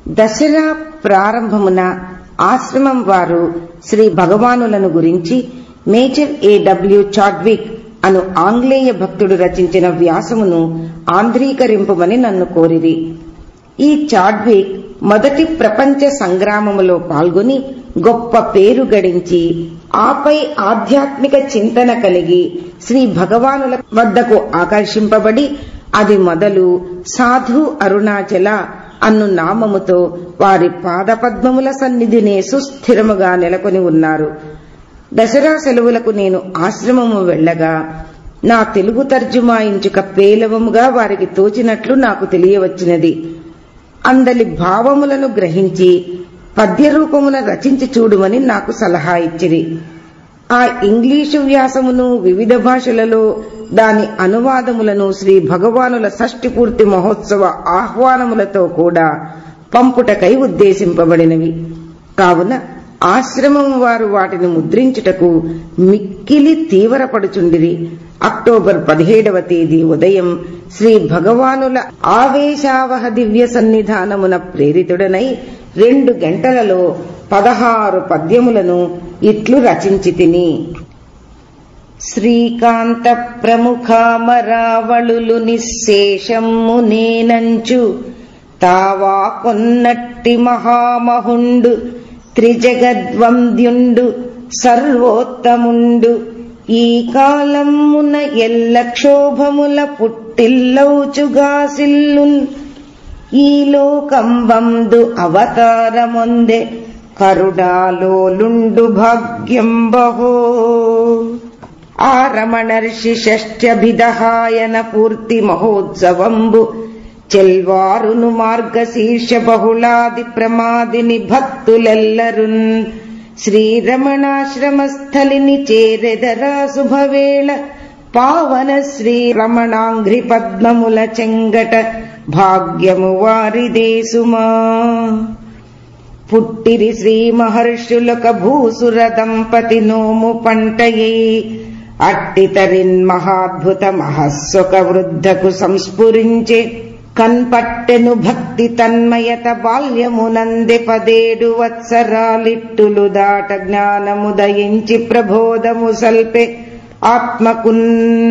దసరా ప్రారంభమున ఆశ్రమం వారు శ్రీ భగవానులను గురించి మేజర్ ఏడబ్ల్యూ చాడ్విక్ అను ఆంగ్లేయ భక్తుడు రచించిన వ్యాసమును ఆంధ్రీకరింపమని నన్ను కోరిరి ఈ చాడ్విక్ మొదటి ప్రపంచ సంగ్రామములో పాల్గొని గొప్ప పేరు గడించి ఆపై ఆధ్యాత్మిక చింతన కలిగి శ్రీ భగవానుల వద్దకు ఆకర్షింపబడి అది మొదలు సాధు అరుణాచల అన్ను నామముతో వారి పాదపద్మముల సన్నిధినే సుస్థిరముగా నెలకొని ఉన్నారు దసరా సెలవులకు నేను ఆశ్రమము వెళ్లగా నా తెలుగు తర్జుమాయించుక పేలవముగా వారికి తోచినట్లు నాకు తెలియవచ్చినది అందలి భావములను గ్రహించి పద్యరూపమున రచించి చూడుమని నాకు సలహా ఇచ్చిరి ఆ ఇంగ్లీషు వ్యాసమును వివిధ భాషలలో దాని అనువాదములను శ్రీ భగవానుల షష్ఠి పూర్తి మహోత్సవ ఆహ్వానములతో కూడా పంపుటకై ఉద్దేశింపబడినవి కావున ఆశ్రమం వారు వాటిని ముద్రించుటకు మిక్కిలి తీవ్రపడుచుండిరి అక్టోబర్ పదిహేడవ తేదీ ఉదయం శ్రీ భగవానుల ఆవేశావహ దివ్య సన్నిధానమున ప్రేరితుడనై రెండు గంటలలో పదహారు పద్యములను ఇట్లు రచించి తిని శ్రీకాంత ప్రముఖామరావళులు నిశేషమ్ము నేనంచు తావా కొన్నట్టి మహామహుండు త్రిజగద్వంద్యుండు సర్వోత్తముండు ఈ కాలమున ఎల్ల క్షోభముల పుట్టిల్లౌచుగాసిల్లున్ ఈ లోకంబందు అవతారమొందె కరుడాలోలుండు భాగ్యం బహో ఆ రమణర్షి షష్ట్యభిదహాయన పూర్తి మహోత్సవంబు చెల్వారును మార్గశీర్ష బహుళాది ప్రమాదిని భక్తులెల్లరున్ శ్రీరమణాశ్రమస్థలిని చేరెదరా శుభవేళ పావన శ్రీరమణాంఘ్రి పద్మముల చెంగట భాగ్యము వారిదేసుమా పుట్టిరి శ్రీ మహర్షులక భూసుర దంపతి నోము పంటయే అట్టితరిన్ మహాద్భుత మహస్సుక వృద్ధకు సంస్ఫురించే కన్పట్టెను భక్తి తన్మయత బాల్యమునందె పదేడు వత్సరాలిట్టులు దాట జ్ఞానము దయించి ప్రబోధము సల్పే ఆత్మకున్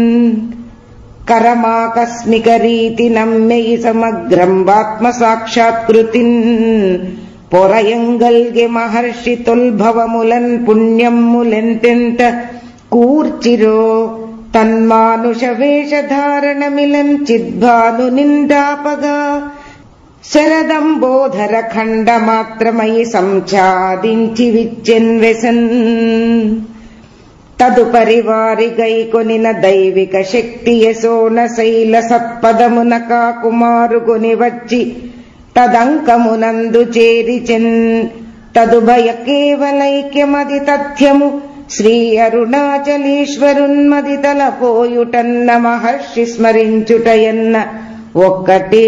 కరమాకస్మిక రీతి నమ్మెయి సమగ్రంబాత్మ సాక్షాత్కృతిన్ పొరయంగల్గే మహర్షి తొల్భవములన్ పుణ్యములెంతెంత కూర్చిరో తన్మానుష వేషధారణమిలన్ చిద్భాను నిందాపగా శరదంబోధర ఖండమాత్రమయి సంఛాదించి విచ్చెన్వెసన్ తదుపరి వారి గైకొనిన దైవిక శక్తి యశోన శైల సత్పదమున కాకుమారుకొని వచ్చి తదంకమునందు చేరిచెన్ తదుభయ కేవలైక్యమది తథ్యము శ్రీ అరుణాచలీశ్వరున్మది తలపోయుటన్న మహర్షి స్మరించుటయన్న ఒక్కటే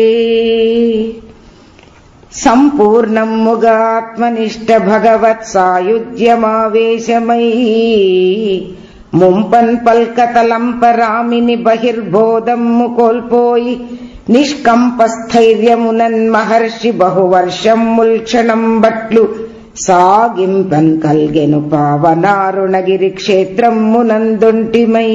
సంపూర్ణముగా ఆత్మనిష్ట భగవత్ సాయుధ్యమావేశమై ముంపన్ పల్కతలంపరామిని బహిర్బోధమ్ము కోల్పోయి నిష్కంపస్థైర్యమునన్ మహర్షి బహువర్షముల్ క్షణం బట్లు సాగింపన్ కల్గెను పావనారుణగిరి క్షేత్రమునందుంటిమై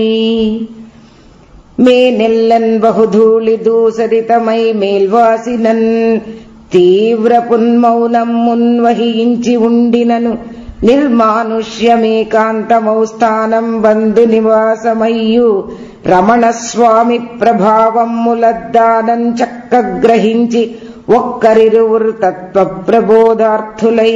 మేనెల్లన్ బహుధూళి దూసరితమై మేల్వాసినన్ తీవ్ర పున్మౌనం మున్వహించి ఉండినను నిర్మానుష్యమేకాంతమౌ స్థానం బంధు నివాసమయ్యు రమణస్వామి ప్రభావములద్దానం చక్క గ్రహించి ఒక్కరిరువురు తత్వ ప్రబోధార్థులై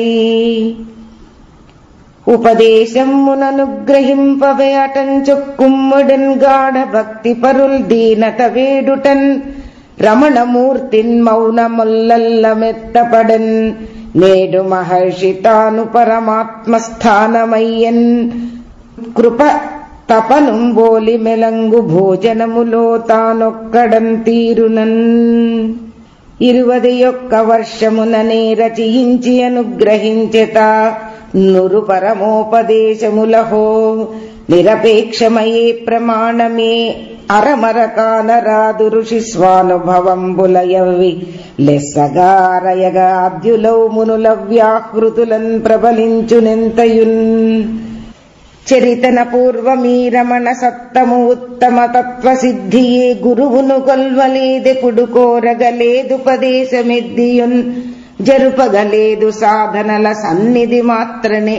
ఉపదేశముననుగ్రహింపవే అటంచొక్కుమ్ముడన్ గాఢ భక్తి పరుల్ దీనత వేడుటన్ రమణమూర్తిన్ మౌనముల్లల్ల మెత్తపడన్ నేడు మహర్షి తాను పరమాత్మస్థానమయ్యన్ కృప తపనుంబోలి మెలంగు భోజనములో తానొక్కడం తీరునన్ ఇరువది యొక్క వర్షముననే రచయించి అనుగ్రహించెత నురు పరమోపదేశములహో నిరపేక్షమయే ప్రమాణమే అరమర కానరాదు ఋషి స్వానుభవంబులయవి లెస్సగారయగా అద్యులౌ మునుల వ్యాహృతులన్ ప్రబలించునెంతయున్ చరితన పూర్వమీరమణ సత్తము ఉత్తమ తత్వ సిద్ధియే గురువును కొల్వలేదెప్పుడు కోరగలేదు పదేశమెద్దియున్ జరుపగలేదు సాధనల సన్నిధి మాత్రనే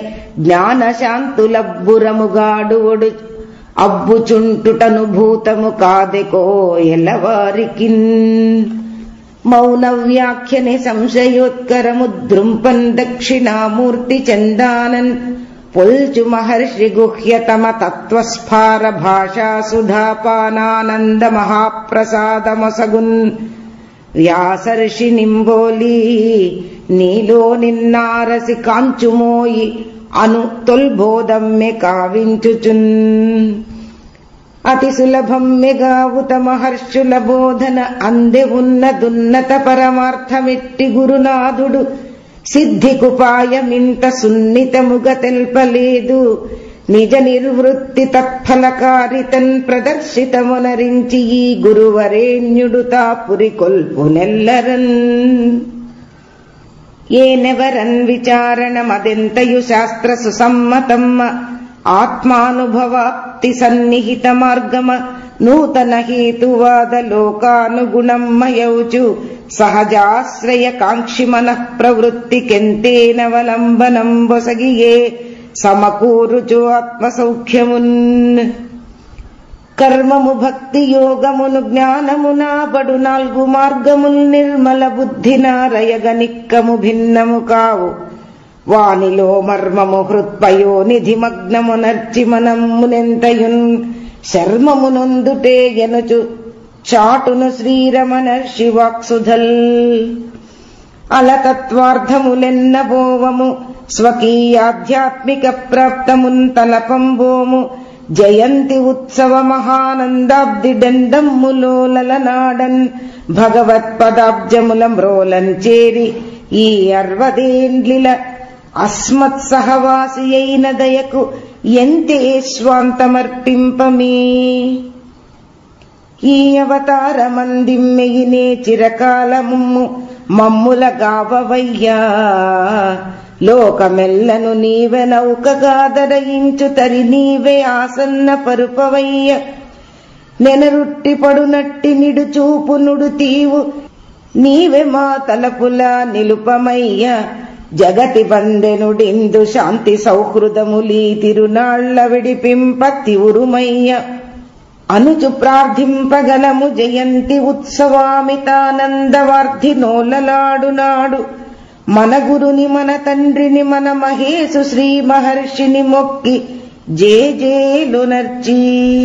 జ్ఞానశాంతులబ్బురముగాడువడు అబ్బుచుంటుటను భూతము కాదెకో ఎలవారికిన్ మౌన వ్యాఖ్యని సంశయోత్కరము దృంపన్ దక్షిణామూర్తి చందానన్ పొల్చు మహర్షి గుహ్యతమ తత్వస్ఫార భాషా సుధాపానానంద మహాప్రసాదమొసగున్ వ్యాసర్షి నింబోలి నీలో నిన్నారసి కాంచుమోయి అను తొల్బోధమ్మె కావించుచున్ అతి సులభమ్మెగావుత మహర్షుల బోధన అందె ఉన్నదున్నత పరమార్థమిట్టి గురునాథుడు సిద్ధికుపాయమింత సున్నితముగ తెల్పలేదు నిజ నిర్వృత్తి తత్ఫలకారితన్ ప్రదర్శితమునరించి ఈ గురువరేణ్యుడు తాపురి కొల్పునెల్లరన్ ఏనెవరన్ విచారణమదెంతయు శాస్త్ర సుసమ్మతమ్మ ఆత్మానుభవాప్తి సన్నిహిత మార్గమ నూతన హేతువాద లోకానుగుణమ్మయౌచు సహజాశ్రయ కాంక్షి మనః ప్రవృత్తికెంతేనవలంబనం బొసగియే సమకూరుచు ఆత్మసౌఖ్యమున్ కర్మము భక్తి యోగమును జ్ఞానమునా బడు నాలుగు మార్గముల్ నిర్మల బుద్ధి నారయగ నిక్కము భిన్నము కావు వానిలో మర్మము హృత్పయో నిధి మగ్నము నర్చి మనమ్మునెంతయున్ శర్మమునొందుటే ఎనుచు చాటును శ్రీరమణ శివాక్సుధల్ అలతత్వార్థములెన్నబోవము స్వకీయాధ్యాత్మిక ప్రాప్తమున్ తలపంబోము జయంతి ఉత్సవ మహానందాబ్ది డందమ్ములోలల నాడన్ భగవత్పదాబ్జముల మ్రోలం చేరి ఈ అర్వదేండ్లిల అస్మత్ సహవాసి అయిన దయకు ఎంతే స్వాంతమర్పింపమే ఈ అవతారమందిమ్మెయినే చిరకాలముమ్ము మమ్ముల గావవయ్యా లోకమెల్లను నీవె నౌకగాదరయించు తరి నీవే ఆసన్న పరుపవయ్య నెనరుట్టి పడునట్టి నిడు చూపు నుడు తీవు నీవే మా తలపుల నిలుపమయ్య జగతి బందెనుడిందు శాంతి సౌహృదములీ తిరునాళ్ల విడిపింప తివురుమయ్య అనుచు ప్రార్థింపగలము జయంతి ఉత్సవామితానందవార్ధి నోలలాడునాడు మన గురుని మన తండ్రిని మన మహేశు శ్రీ మహర్షిని మొక్కి జేజేలునర్చి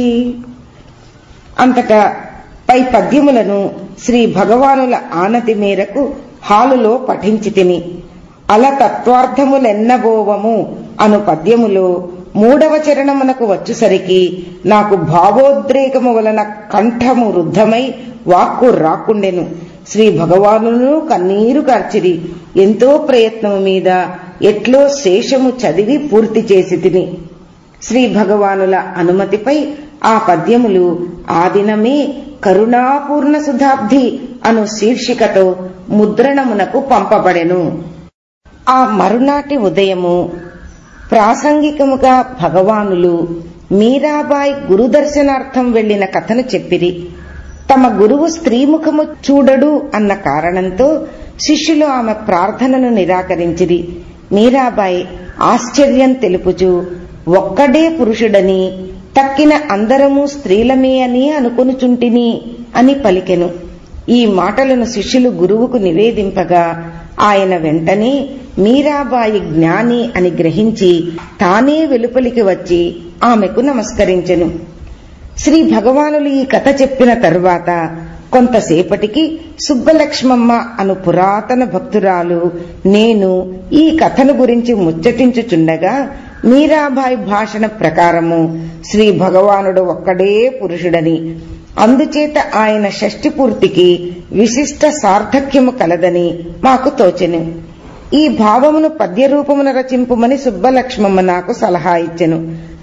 అంతటా పై పద్యములను శ్రీ భగవానుల ఆనతి మేరకు హాలులో పఠించి తిని అల తత్వార్థములెన్నబోవము అను పద్యములో మూడవ చరణమునకు వచ్చుసరికి నాకు భావోద్రేకము వలన కంఠము రుద్ధమై వాక్కు రాకుండెను శ్రీ భగవానును కన్నీరు కార్చిరి ఎంతో ప్రయత్నము మీద ఎట్లో శేషము చదివి పూర్తి చేసి తిని శ్రీ భగవానుల అనుమతిపై ఆ పద్యములు ఆ దినమే కరుణాపూర్ణ సుధాబ్ది అను శీర్షికతో ముద్రణమునకు పంపబడెను ఆ మరునాటి ఉదయము ప్రాసంగికముగా భగవానులు మీరాబాయి గురుదర్శనార్థం వెళ్లిన కథను చెప్పిరి తమ గురువు స్త్రీముఖము చూడడు అన్న కారణంతో శిష్యులు ఆమె ప్రార్థనను నిరాకరించిరి మీరాబాయి ఆశ్చర్యం తెలుపుచు ఒక్కడే పురుషుడని తక్కిన అందరము స్త్రీలమే అని అనుకొనుచుంటిని అని పలికెను ఈ మాటలను శిష్యులు గురువుకు నివేదింపగా ఆయన వెంటనే మీరాబాయి జ్ఞాని అని గ్రహించి తానే వెలుపలికి వచ్చి ఆమెకు నమస్కరించెను శ్రీ భగవానులు ఈ కథ చెప్పిన తరువాత కొంతసేపటికి సుబ్బలక్ష్మమ్మ అను పురాతన భక్తురాలు నేను ఈ కథను గురించి ముచ్చటించుచుండగా మీరాబాయి భాషణ ప్రకారము శ్రీ భగవానుడు ఒక్కడే పురుషుడని అందుచేత ఆయన షష్ఠి పూర్తికి విశిష్ట సార్థక్యము కలదని మాకు తోచెను ఈ భావమును పద్య రూపమున రచింపుమని సుబ్బలక్ష్మమ్మ నాకు సలహా ఇచ్చెను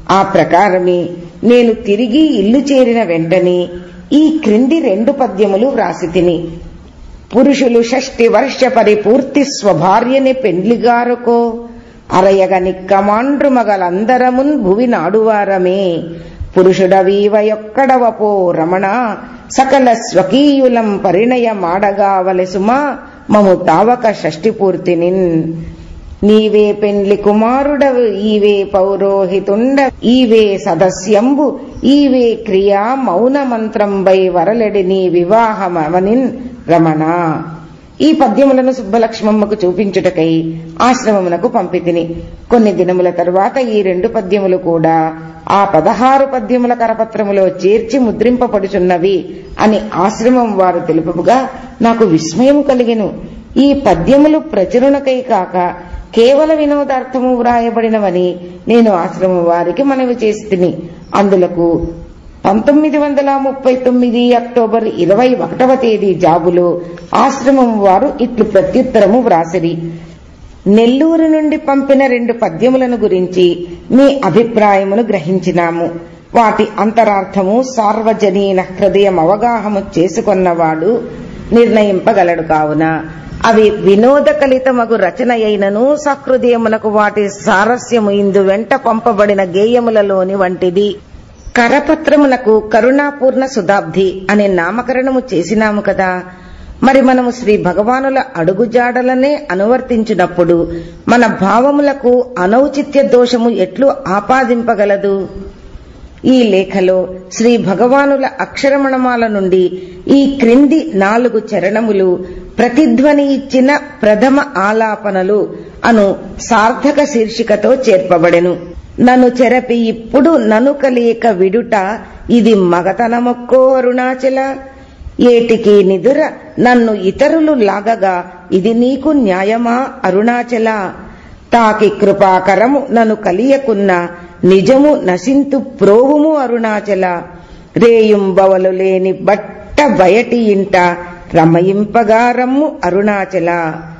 ఆ ప్రకారమే నేను తిరిగి ఇల్లు చేరిన వెంటనే ఈ క్రింది రెండు పద్యములు వ్రాసి తిని పురుషులు షష్టి వర్ష పరిపూర్తి స్వభార్యని పెండ్లిగారుకో అరయగ నిక్కమాండ్రు మగలందరమున్ భువి నాడువారమే పురుషుడవీవ యొక్కడవ పో రమణ సకల స్వకీయులం పరిణయ మాడగావలెసుమా మము తావక షష్టి పూర్తినిన్ నీవే పెండ్లి కుమారుడవు ఈవే పౌరోహితుండ ఈవే సదస్యంబు ఈవే క్రియా మౌన మంత్రంబై వరలెడి నీ వివాహమవనిన్ రమణ ఈ పద్యములను సుబ్బలక్ష్మమ్మకు చూపించుటకై ఆశ్రమమునకు పంపితిని కొన్ని దినముల తరువాత ఈ రెండు పద్యములు కూడా ఆ పదహారు పద్యముల కరపత్రములో చేర్చి ముద్రింపబడుచున్నవి అని ఆశ్రమం వారు తెలుపుగా నాకు విస్మయం కలిగెను ఈ పద్యములు ప్రచురణకై కాక కేవల వినోదార్థము వ్రాయబడినవని నేను ఆశ్రమం వారికి మనవి చేసి అందులకు పంతొమ్మిది వందల ముప్పై తొమ్మిది అక్టోబర్ ఇరవై ఒకటవ తేదీ జాబులో ఆశ్రమం వారు ఇట్లు ప్రత్యుత్తరము వ్రాసిరి నెల్లూరు నుండి పంపిన రెండు పద్యములను గురించి మీ అభిప్రాయమును గ్రహించినాము వాటి అంతరార్థము సార్వజనీన హృదయం అవగాహము చేసుకొన్నవాడు నిర్ణయింపగలడు కావున అవి వినోద కలితమగు రచన అయినను సహృదయమునకు వాటి సారస్యము ఇందు వెంట పంపబడిన గేయములలోని వంటిది కరపత్రమునకు కరుణాపూర్ణ సుధాబ్ది అనే నామకరణము చేసినాము కదా మరి మనము శ్రీ భగవానుల అడుగుజాడలనే అనువర్తించినప్పుడు మన భావములకు అనౌచిత్య దోషము ఎట్లు ఆపాదింపగలదు ఈ లేఖలో శ్రీ భగవానుల అక్షరమణమాల నుండి ఈ క్రింది నాలుగు చరణములు ప్రతిధ్వని ఇచ్చిన ప్రథమ ఆలాపనలు అను సార్థక శీర్షికతో చేర్పబడెను నన్ను చెరపి ఇప్పుడు నను కలియక విడుట ఇది మగతనమొక్కో అరుణాచల ఏటికి నిదుర నన్ను ఇతరులు లాగగా ఇది నీకు న్యాయమా అరుణాచల తాకి కృపాకరము నన్ను కలియకున్న నిజము నశింతు ప్రోవుము అరుణాచల రేయుంబవలు లేని బట్ట బయటి ఇంట రమయింపగా రమ్ము అరుణాచల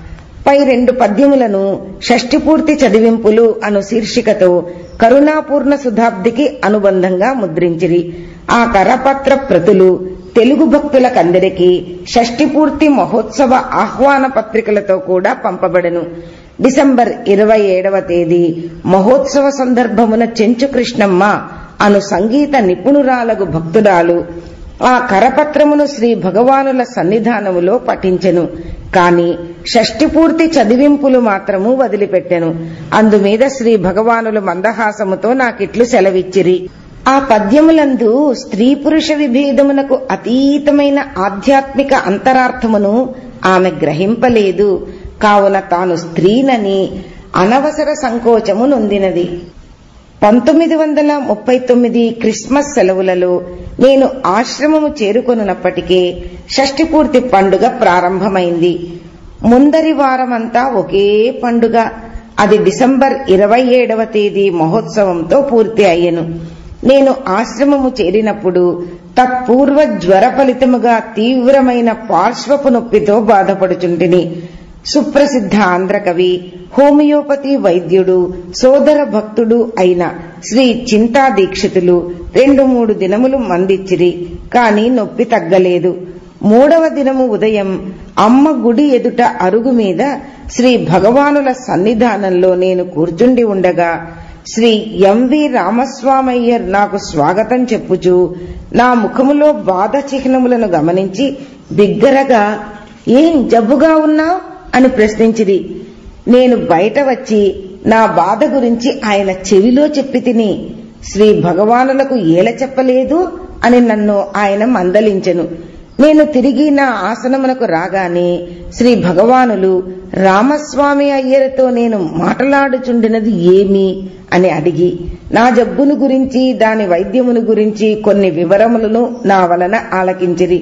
పై రెండు పద్యములను షష్టిపూర్తి చదివింపులు అను శీర్షికతో కరుణాపూర్ణ శుధాబ్దికి అనుబంధంగా ముద్రించిరి ఆ కరపత్ర ప్రతులు తెలుగు భక్తులకందరికీ షష్టిపూర్తి మహోత్సవ ఆహ్వాన పత్రికలతో కూడా పంపబడెను డిసెంబర్ ఇరవై ఏడవ తేదీ మహోత్సవ సందర్భమున చెంచు కృష్ణమ్మ అను సంగీత నిపుణురాలగు భక్తురాలు ఆ కరపత్రమును శ్రీ భగవానుల సన్నిధానములో పఠించెను కాని షష్టిపూర్తి చదివింపులు మాత్రము వదిలిపెట్టెను అందుమీద శ్రీ భగవానులు మందహాసముతో నాకిట్లు సెలవిచ్చిరి ఆ పద్యములందు స్త్రీ పురుష విభేదమునకు అతీతమైన ఆధ్యాత్మిక అంతరార్థమును ఆమె గ్రహింపలేదు కావున తాను స్త్రీనని అనవసర సంకోచము నొందినది పంతొమ్మిది వందల ముప్పై తొమ్మిది క్రిస్మస్ సెలవులలో నేను ఆశ్రమము చేరుకొనున్నప్పటికే షష్టిపూర్తి పండుగ ప్రారంభమైంది ముందరి వారమంతా ఒకే పండుగ అది డిసెంబర్ ఇరవై ఏడవ తేదీ మహోత్సవంతో పూర్తి అయ్యెను నేను ఆశ్రమము చేరినప్పుడు తత్పూర్వ జ్వర ఫలితముగా తీవ్రమైన పార్శ్వపు నొప్పితో బాధపడుచుంటిని సుప్రసిద్ధ ఆంధ్రకవి హోమియోపతి వైద్యుడు సోదర భక్తుడు అయిన శ్రీ చింతా దీక్షితులు రెండు మూడు దినములు మందిచ్చిరి కాని నొప్పి తగ్గలేదు మూడవ దినము ఉదయం అమ్మ గుడి ఎదుట అరుగు మీద శ్రీ భగవానుల సన్నిధానంలో నేను కూర్చుండి ఉండగా శ్రీ ఎంవి రామస్వామయ్యర్ నాకు స్వాగతం చెప్పుచు నా ముఖములో బాధ చిహ్నములను గమనించి బిగ్గరగా ఏం జబ్బుగా ఉన్నావు అని ప్రశ్నించిరి నేను బయట వచ్చి నా బాధ గురించి ఆయన చెవిలో చెప్పి తిని శ్రీ భగవానులకు ఏల చెప్పలేదు అని నన్ను ఆయన మందలించెను నేను తిరిగి నా ఆసనమునకు రాగానే శ్రీ భగవానులు రామస్వామి అయ్యరతో నేను మాట్లాడుచుండినది ఏమి అని అడిగి నా జబ్బును గురించి దాని వైద్యమును గురించి కొన్ని వివరములను నా వలన ఆలకించిరి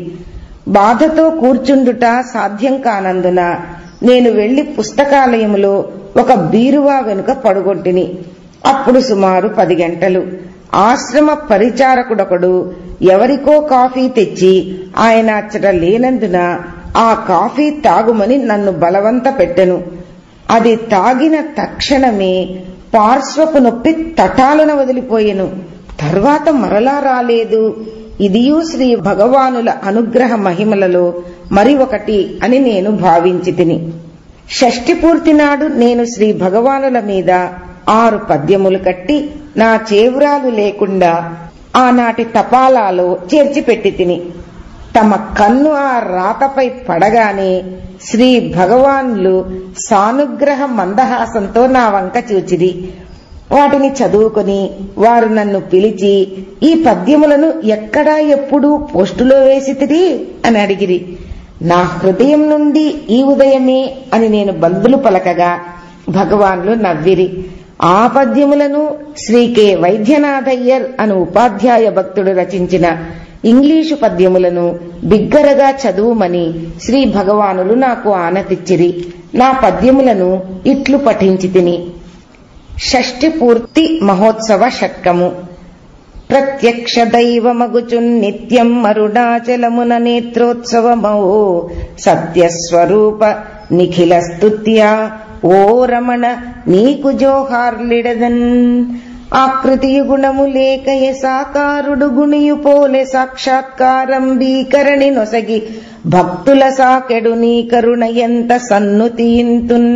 బాధతో కూర్చుండుట సాధ్యం కానందున నేను వెళ్లి పుస్తకాలయములో ఒక బీరువా వెనుక పడుగొట్టిని అప్పుడు సుమారు పది గంటలు ఆశ్రమ పరిచారకుడొకడు ఎవరికో కాఫీ తెచ్చి ఆయన అచ్చట లేనందున ఆ కాఫీ తాగుమని నన్ను బలవంత పెట్టెను అది తాగిన తక్షణమే పార్శ్వపు నొప్పి తటాలున వదిలిపోయెను తర్వాత మరలా రాలేదు ఇదియూ శ్రీ భగవానుల అనుగ్రహ మహిమలలో మరి ఒకటి అని నేను భావించి తిని షష్ఠి పూర్తి నాడు నేను శ్రీ భగవానుల మీద ఆరు పద్యములు కట్టి నా చేవురాలు లేకుండా ఆనాటి తపాలాలో చేర్చిపెట్టి తిని తమ కన్ను ఆ రాతపై పడగానే శ్రీ భగవాన్లు సానుగ్రహ మందహాసంతో నా వంక చూచిరి వాటిని చదువుకొని వారు నన్ను పిలిచి ఈ పద్యములను ఎక్కడా ఎప్పుడు పోస్టులో వేసితిరి అని అడిగిరి నా హృదయం నుండి ఈ ఉదయమే అని నేను బంధులు పలకగా భగవాన్లు నవ్విరి ఆ పద్యములను శ్రీ కె వైద్యనాథయ్యర్ అను ఉపాధ్యాయ భక్తుడు రచించిన ఇంగ్లీషు పద్యములను బిగ్గరగా చదువుమని శ్రీ భగవానులు నాకు ఆనతిచ్చిరి నా పద్యములను ఇట్లు పఠించి తిని షష్ఠి పూర్తి మహోత్సవ షట్కము ప్రత్యక్ష దైవమగుచున్ నిత్యం అరుణాచలమున నేత్రోత్సవమో సత్యస్వరూప నిఖిల స్తుత్యా ఓ రమణ నీకు జోహార్లిడదన్ ఆకృతియు గుణము లేకయ సాకారుడు గుణియు పోలె సాక్షాత్కారం భీకరణి నొసగి భక్తుల సాకెడు నీ కరుణ ఎంత సన్నుతియింతున్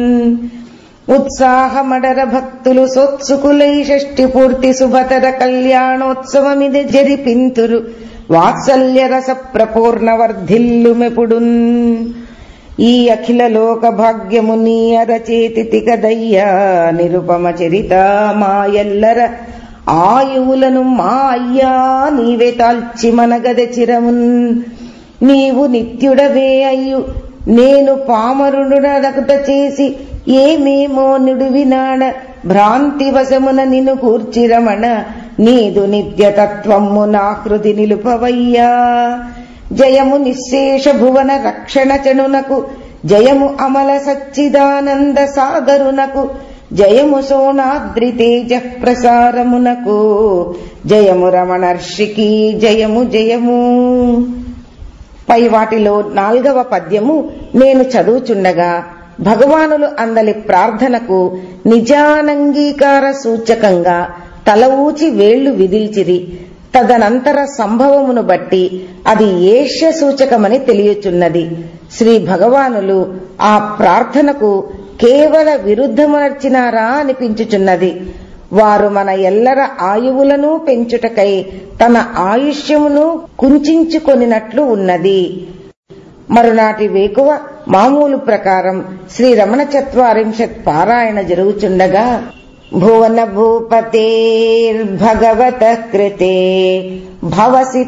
ఉత్సాహమడర భక్తులు సోత్సుకులై షష్ఠి పూర్తి శుభతర కళ్యాణోత్సవమిది జరిపింతురు వాత్సల్య రస ప్రపూర్ణ వర్ధిల్లు మెపుడున్ ఈ అఖిల లోక భాగ్యము నీ అరచేతి కదయ్యా నిరుపమ చరిత మాయల్లర ఆయువులను మా అయ్యా నీవే తాల్చి మనగద చిరమున్ నీవు నిత్యుడవే అయ్యు నేను పామరుడునదకుట చేసి ఏమేమో నిడువినాడ భ్రాంతి వశమున నిన్ను కూర్చిరమణ నీదు నిత్యతత్వము నా హృది నిలుపవయ్యా జయము నిశేష భువన రక్షణ చనునకు జయము అమల సచ్చిదానంద సాగరునకు జయము సోనాద్రి తేజ ప్రసారమునకు జయము రమణర్షికి జయము జయము పై వాటిలో నాల్గవ పద్యము నేను చదువుచుండగా భగవానులు అందలి ప్రార్థనకు నిజానంగీకార సూచకంగా తల ఊచి వేళ్లు విదిల్చిరి తదనంతర సంభవమును బట్టి అది ఏష్య సూచకమని తెలియచున్నది శ్రీ భగవానులు ఆ ప్రార్థనకు కేవల విరుద్ధమునర్చినారా అనిపించుచున్నది వారు మన ఎల్లర ఆయువులను పెంచుటకై తన ఆయుష్యమును కుంచుకొనినట్లు ఉన్నది మరునాటి వేకువ మామూలు ప్రకారం శ్రీ రమణ చత్వారింశత్ పారాయణ జరుగుచుండగా భువన భూపతేర్భగవత కృతే భవసి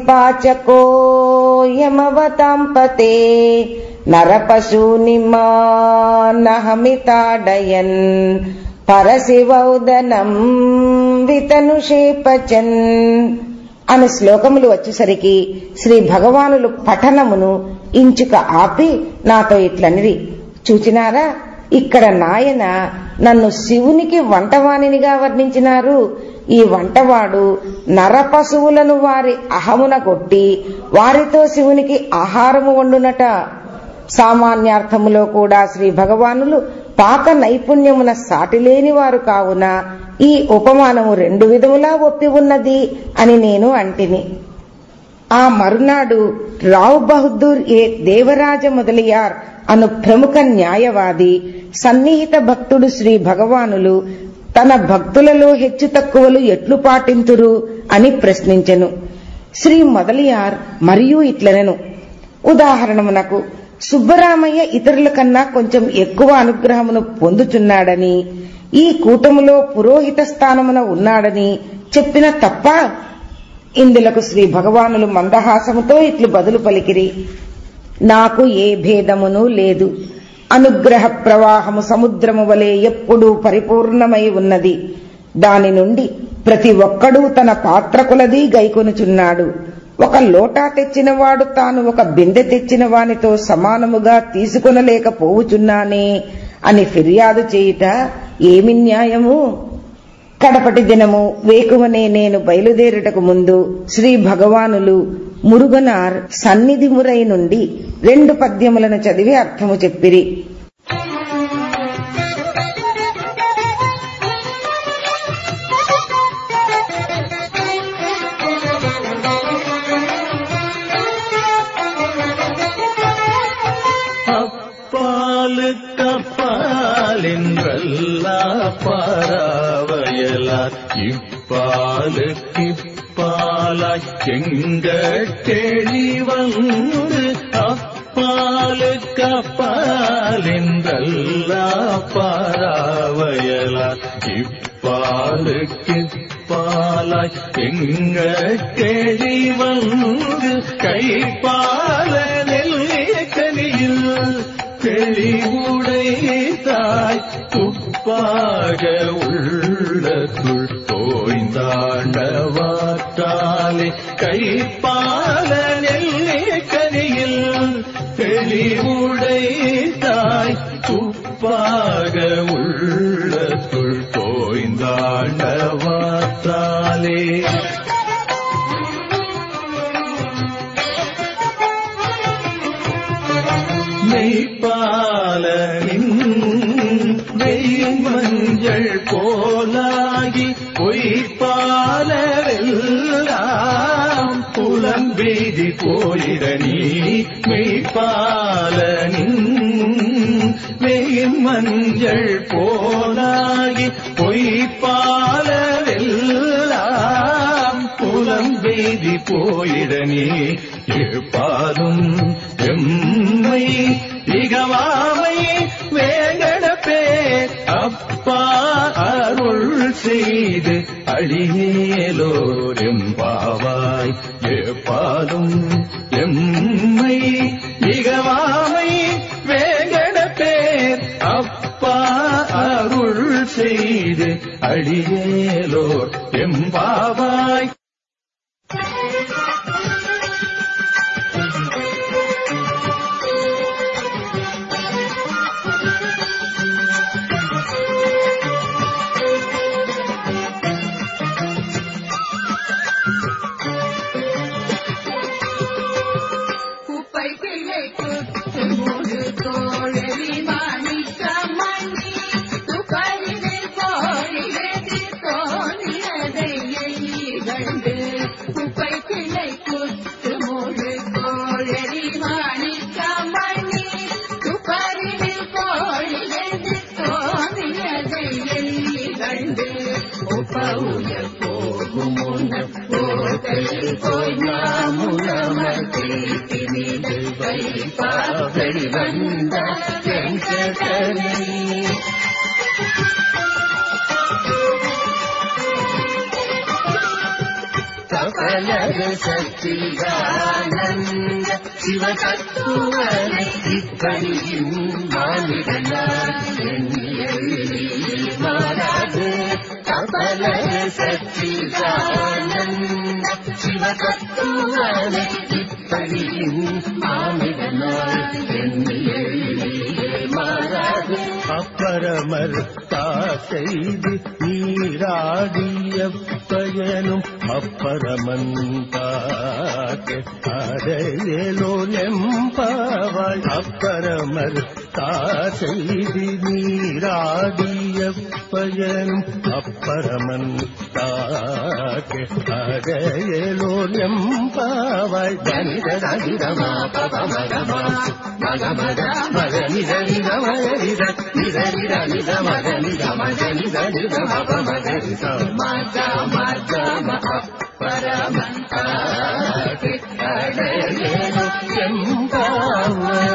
పాచకోయమవతాంపతే నరపశూనిమానహమితాడయన్ పరశివౌదనం వితనుషేపచన్ అను శ్లోకములు వచ్చేసరికి శ్రీ భగవానులు పఠనమును ఇంచుక ఆపి నాతో ఇట్లనిది చూచినారా ఇక్కడ నాయన నన్ను శివునికి వంటవాణినిగా వర్ణించినారు ఈ వంటవాడు నరపశువులను వారి అహమున కొట్టి వారితో శివునికి ఆహారము వండునట సామాన్యార్థములో కూడా శ్రీ భగవానులు పాక నైపుణ్యమున సాటిలేని వారు కావున ఈ ఉపమానము రెండు విధములా ఒప్పి ఉన్నది అని నేను అంటిని ఆ మరునాడు రావ్ బహదూర్ ఏ దేవరాజ మొదలియార్ అను ప్రముఖ న్యాయవాది సన్నిహిత భక్తుడు శ్రీ భగవానులు తన భక్తులలో హెచ్చు తక్కువలు ఎట్లు పాటింతురు అని ప్రశ్నించెను శ్రీ మొదలియార్ మరియు ఇట్లనెను ఉదాహరణమునకు సుబ్బరామయ్య ఇతరుల కన్నా కొంచెం ఎక్కువ అనుగ్రహమును పొందుచున్నాడని ఈ కూటములో పురోహిత స్థానమున ఉన్నాడని చెప్పిన తప్ప ఇందులకు శ్రీ భగవానులు మందహాసముతో ఇట్లు బదులు పలికిరి నాకు ఏ భేదమును లేదు అనుగ్రహ ప్రవాహము సముద్రము వలె ఎప్పుడూ పరిపూర్ణమై ఉన్నది దాని నుండి ప్రతి ఒక్కడూ తన పాత్ర కొలది గైకొనుచున్నాడు ఒక లోటా తెచ్చినవాడు తాను ఒక బిందె తెచ్చిన వానితో సమానముగా తీసుకొనలేకపోవుచున్నానే అని ఫిర్యాదు చేయుట ఏమి న్యాయము కడపటి దినము వేకువనే నేను బయలుదేరుటకు ముందు శ్రీ భగవానులు మురుగనార్ సన్నిధి మురై నుండి రెండు పద్యములను చదివి అర్థము చెప్పిరి அப்பாலின்றல்லா பாராவையலார் இப்பாலுக்கிப்பாலாய் எங்கட்டெளி வந்து அப்பாலுக்கு அப்பாலின்றல்லா பாராவையலார் இப்பாலுக்கு பாலாய் எங்க கேடி வந்து கைப்பால நெல்லிக்கனியில் தெளிவுடை தாய் துப்பாக உள்ளத்துள் தோய்ந்தாண்டவாற்றாலே கைப்பால நெல்லிக்கனியில் தெளிவுடை தாய் துப்பாக உள்ளத்துள் தோய்ந்தாண்டவாற்றாலே மெய்ப்பாலனின் வெயில் மஞ்சள் போலாகி பொய்ப்பாலெல்லாம் புலம்பெய்தி போயிட நீ மெய்ப்பாலனின் வெயில் மஞ்சள் போலாகி பொய்ப்பாலெல்லாம் புலம்பெய்தி போயிட நீ இருப்பாலும் எம்மை இகவாமை வேங்கடப்பே அப்பா அருள் செய்து அழியேலோரும் பாவாய் ஏப்பாலும் எம்மை இகவாமை வேங்கடப்பேர் அப்பா அருள் செய்து அழியேலோர் எம்பாவாய் குப்பை கிளை குத்து மூடு தோழவி மாணிக்க மணி துப்பறிவில் கோழியது தோணியதை கண்டு குப்பை கிளை குத்து மூடு தோழவி மாணிக்க மணி துப்பறிவில் கோழியது தோணியதை கண்டு ஒப்பவுய போகும் முன்னம் போதையில் போய் நாமுலமர் தீட்டினிடு வைப்பா வெளிவந்த வெங்கடனை சகலரு சச்சிதானந்த சிவதத்துவனை இப்படியும் மாநிலனான் மாறாது சகலரு சச்சிதானந்த சிவதத்துவனை இப்படியும் மாநிலனான் மாறாது அப்பரமர் செய்து நீராடிய பயனும் அப்பரமன் தாக்கு அடையலோ எம்பாவாய் அப்பரமர் செய்து நீராடிய பயனும் அப்பரமன் தாக்கு அடையலோ எம்பாவாய் தனித தனிதமா பதமதமா மகமத மகனித நித மகனித நித நித நித மக நித மக நித நித மக மக நித மக மக மக பரமந்தாக்கு அடையேனோ எம்பாவாய்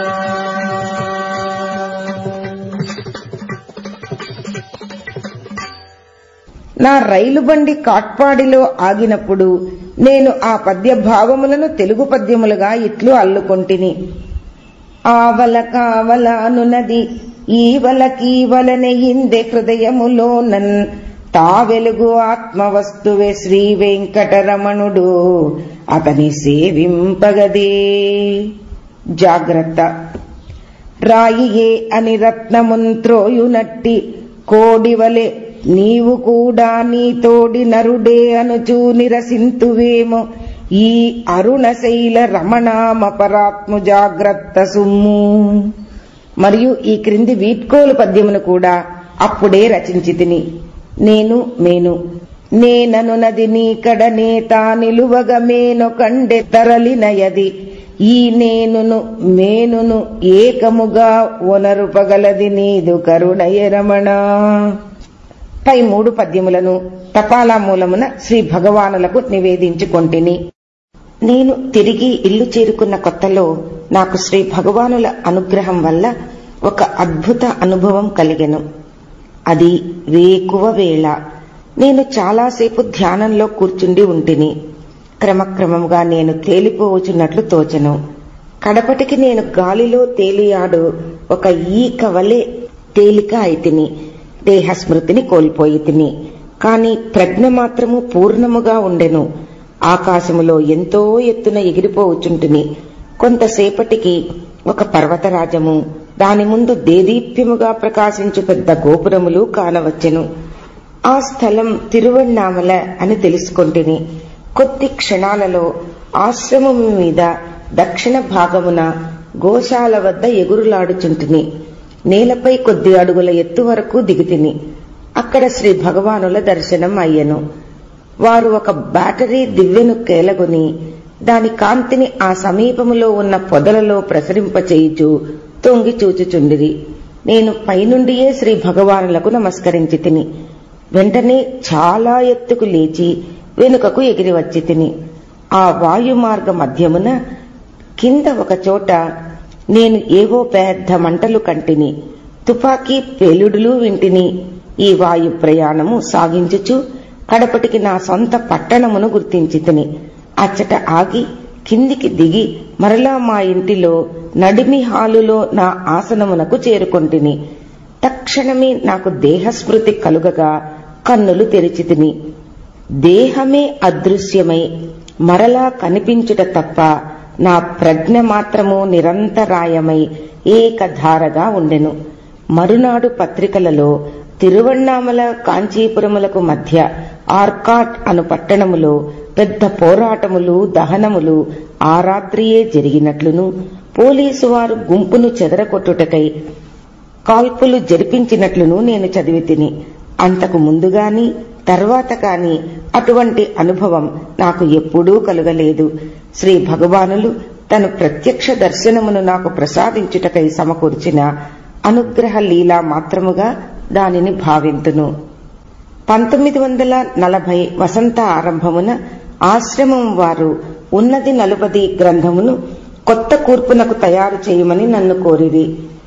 నా రైలు బండి కాట్పాడిలో ఆగినప్పుడు నేను ఆ పద్య భావములను తెలుగు పద్యములుగా ఇట్లు అల్లుకొంటిని ఆవల కావల అనునది ఈవల కీవలనే ఇందే హృదయములోనన్ తా వెలుగు ఆత్మ వస్తువే శ్రీ వెంకటరమణుడు అతని సేవింపగదే జాగ్రత్త రాయియే అని రత్నముంత్రోయునట్టి కోడివలె నీవు కూడా నీ తోడి నరుడే అనుచూ నిరసింతువేమో ఈ అరుణశైల రమణామ పరాత్ము జాగ్రత్త సుమ్ము మరియు ఈ క్రింది వీడ్కోలు పద్యమును కూడా అప్పుడే రచించి తిని నేను మేను నేనను నది నీకడ నేతా నిలువగ మేను కండె తరలినయది ఈ నేనును మేనును ఏకముగా ఒనరుపగలది నీదు కరుణయ రమణ పై మూడు పద్యములను తపాలా మూలమున శ్రీ భగవానులకు నివేదించుకొంటిని నేను తిరిగి ఇల్లు చేరుకున్న కొత్తలో నాకు శ్రీ భగవానుల అనుగ్రహం వల్ల ఒక అద్భుత అనుభవం కలిగెను అది వేకువ వేళ నేను చాలాసేపు ధ్యానంలో కూర్చుండి ఉంటిని క్రమక్రమముగా నేను తేలిపోవచున్నట్లు తోచను కడపటికి నేను గాలిలో తేలియాడు ఒక ఈక వలె తేలిక అయితిని దేహస్మృతిని కోల్పోయి తిని కాని ప్రజ్ఞ మాత్రము పూర్ణముగా ఉండెను ఆకాశములో ఎంతో ఎత్తున ఎగిరిపోవచుంటిని కొంతసేపటికి ఒక పర్వతరాజము దాని ముందు దేదీప్యముగా ప్రకాశించు పెద్ద గోపురములు కానవచ్చెను ఆ స్థలం తిరువణ్ణామల అని తెలుసుకొంటిని కొద్ది క్షణాలలో ఆశ్రమం మీద దక్షిణ భాగమున గోశాల వద్ద ఎగురులాడుచుంటిని నేలపై కొద్ది అడుగుల ఎత్తు వరకు దిగితిని అక్కడ శ్రీ భగవానుల దర్శనం అయ్యను వారు ఒక బ్యాటరీ దివ్యను కేలగొని దాని కాంతిని ఆ సమీపములో ఉన్న పొదలలో ప్రసరింపచేయుచు తొంగి చూచుచుండిరి నేను పైనుండియే శ్రీ భగవానులకు నమస్కరించి తిని వెంటనే చాలా ఎత్తుకు లేచి వెనుకకు ఎగిరి వచ్చి తిని ఆ వాయు మార్గ మధ్యమున కింద ఒక చోట నేను ఏవో పెద్ద మంటలు కంటిని తుపాకీ పేలుడులు వింటిని ఈ వాయు ప్రయాణము సాగించుచు కడపటికి నా సొంత పట్టణమును గుర్తించి తిని అచ్చట ఆగి కిందికి దిగి మరలా మా ఇంటిలో నడిమి హాలులో నా ఆసనమునకు చేరుకొంటిని తక్షణమే నాకు దేహస్మృతి కలుగగా కన్నులు తెరిచి తిని దేహమే అదృశ్యమై మరలా కనిపించుట తప్ప నా ప్రజ్ఞ మాత్రము నిరంతరాయమై ఏకధారగా ఉండెను మరునాడు పత్రికలలో తిరువణ్ణామల కాంచీపురములకు మధ్య ఆర్కాట్ అను పట్టణములో పెద్ద పోరాటములు దహనములు ఆ రాత్రియే జరిగినట్లును పోలీసు వారు గుంపును చెదరకొట్టుటకై కాల్పులు జరిపించినట్లును నేను చదివి తిని అంతకు ముందుగాని తర్వాత కాని అటువంటి అనుభవం నాకు ఎప్పుడూ కలుగలేదు శ్రీ భగవానులు తన ప్రత్యక్ష దర్శనమును నాకు ప్రసాదించుటకై సమకూర్చిన అనుగ్రహ లీలా మాత్రముగా దానిని భావింతును పంతొమ్మిది వందల నలభై వసంత ఆరంభమున ఆశ్రమం వారు ఉన్నది నలుపది గ్రంథమును కొత్త కూర్పునకు తయారు చేయమని నన్ను కోరిరి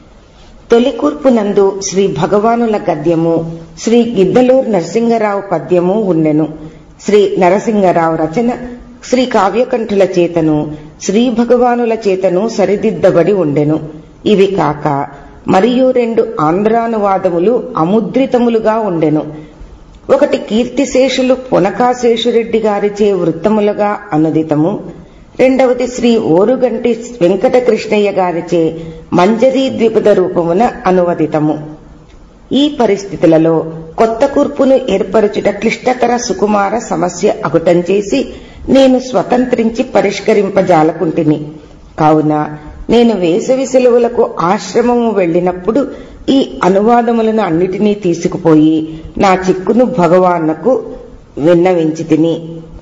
తొలి కూర్పు నందు శ్రీ భగవానుల గద్యము శ్రీ గిద్దలూరు నరసింగరావు పద్యము ఉండెను శ్రీ నరసింగరావు రచన శ్రీ కావ్యకంఠుల చేతను శ్రీ భగవానుల చేతను సరిదిద్దబడి ఉండెను ఇవి కాక మరియు రెండు ఆంధ్రానువాదములు అముద్రితములుగా ఉండెను ఒకటి కీర్తిశేషులు పునకాశేషురెడ్డి గారిచే వృత్తములుగా అనుదితము రెండవది శ్రీ ఓరుగంటి వెంకటకృష్ణయ్య గారిచే మంజరీ ద్విపద రూపమున అనువదితము ఈ పరిస్థితులలో కొత్త కూర్పును ఏర్పరచుట క్లిష్టకర సుకుమార సమస్య అగుటం చేసి నేను స్వతంత్రించి పరిష్కరింపజాలకుంటిని కావున నేను వేసవి సెలవులకు ఆశ్రమము వెళ్లినప్పుడు ఈ అనువాదములను అన్నిటినీ తీసుకుపోయి నా చిక్కును భగవాన్నకు విన్నవించి తిని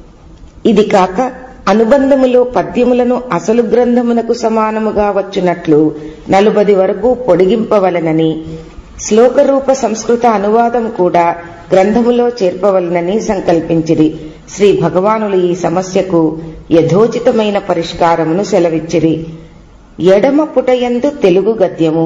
ఇది కాక అనుబంధములో పద్యములను అసలు గ్రంథమునకు సమానముగా వచ్చునట్లు నలుబది వరకు పొడిగింపవలనని శ్లోకరూప సంస్కృత అనువాదం కూడా గ్రంథములో చేర్పవలనని సంకల్పించిరి శ్రీ భగవానులు ఈ సమస్యకు యథోచితమైన పరిష్కారమును సెలవిచ్చిరి ఎడమ పుటయందు తెలుగు గద్యము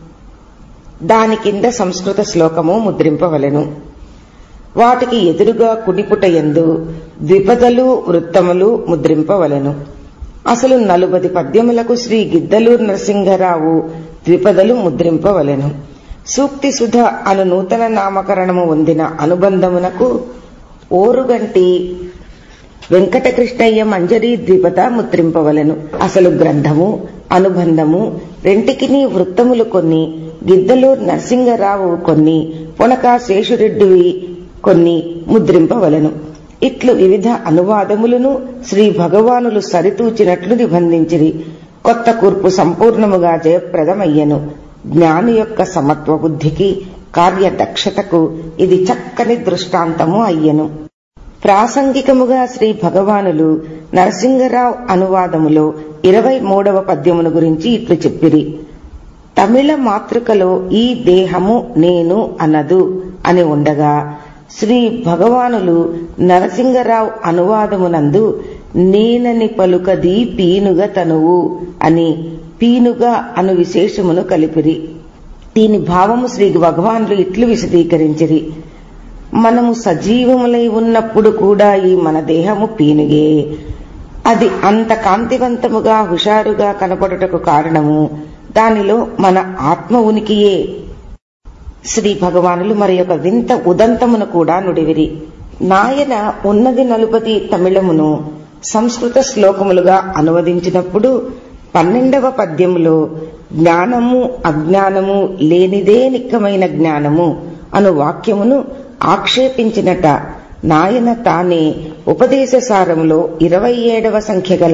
దాని కింద సంస్కృత శ్లోకము ముద్రింపవలెను వాటికి ఎదురుగా కుడిపుటయందు ద్విపదలు వృత్తములు ముద్రింపవలెను అసలు నలుబది పద్యములకు శ్రీ గిద్దలూరు నరసింహరావు ద్విపదలు ముద్రింపవలెను సూక్తి సుధ అను నూతన నామకరణము పొందిన అనుబంధమునకు ఓరుగంటి వెంకటకృష్ణయ్య మంజరీ ద్విపద ముద్రింపవలెను అసలు గ్రంథము అనుబంధము రెంటికిని వృత్తములు కొన్ని గిద్దలూరు నరసింగరావు కొన్ని పొనక శేషురెడ్డివి కొన్ని ముద్రింపవలెను ఇట్లు వివిధ అనువాదములను శ్రీ భగవానులు సరితూచినట్లు నిబంధించిరి కొత్త కూర్పు సంపూర్ణముగా జయప్రదమయ్యను జ్ఞాని యొక్క సమత్వ బుద్ధికి కార్యదక్షతకు ఇది చక్కని దృష్టాంతము అయ్యను ప్రాసంగికముగా శ్రీ భగవానులు నరసింగరావు అనువాదములో ఇరవై మూడవ పద్యమును గురించి ఇట్లు చెప్పిరి తమిళ మాతృకలో ఈ దేహము నేను అన్నదు అని ఉండగా శ్రీ భగవానులు నరసింగరావు అనువాదమునందు నేనని పలుకది పీనుగ తనువు అని పీనుగ అను విశేషమును కలిపిరి దీని భావము శ్రీ భగవానులు ఇట్లు విశదీకరించిరి మనము సజీవములై ఉన్నప్పుడు కూడా ఈ మన దేహము పీనుగే అది అంత కాంతివంతముగా హుషారుగా కనపడుటకు కారణము దానిలో మన ఆత్మ ఉనికియే శ్రీ భగవానులు మరి ఒక వింత ఉదంతమును కూడా నుడివిరి నాయన ఉన్నది నలుపది తమిళమును సంస్కృత శ్లోకములుగా అనువదించినప్పుడు పన్నెండవ పద్యములో జ్ఞానము అజ్ఞానము లేనిదే నిక్కమైన జ్ఞానము అను వాక్యమును ఆక్షేపించినట నాయన తానే ఉపదేశ సారములో ఇరవై ఏడవ సంఖ్య గల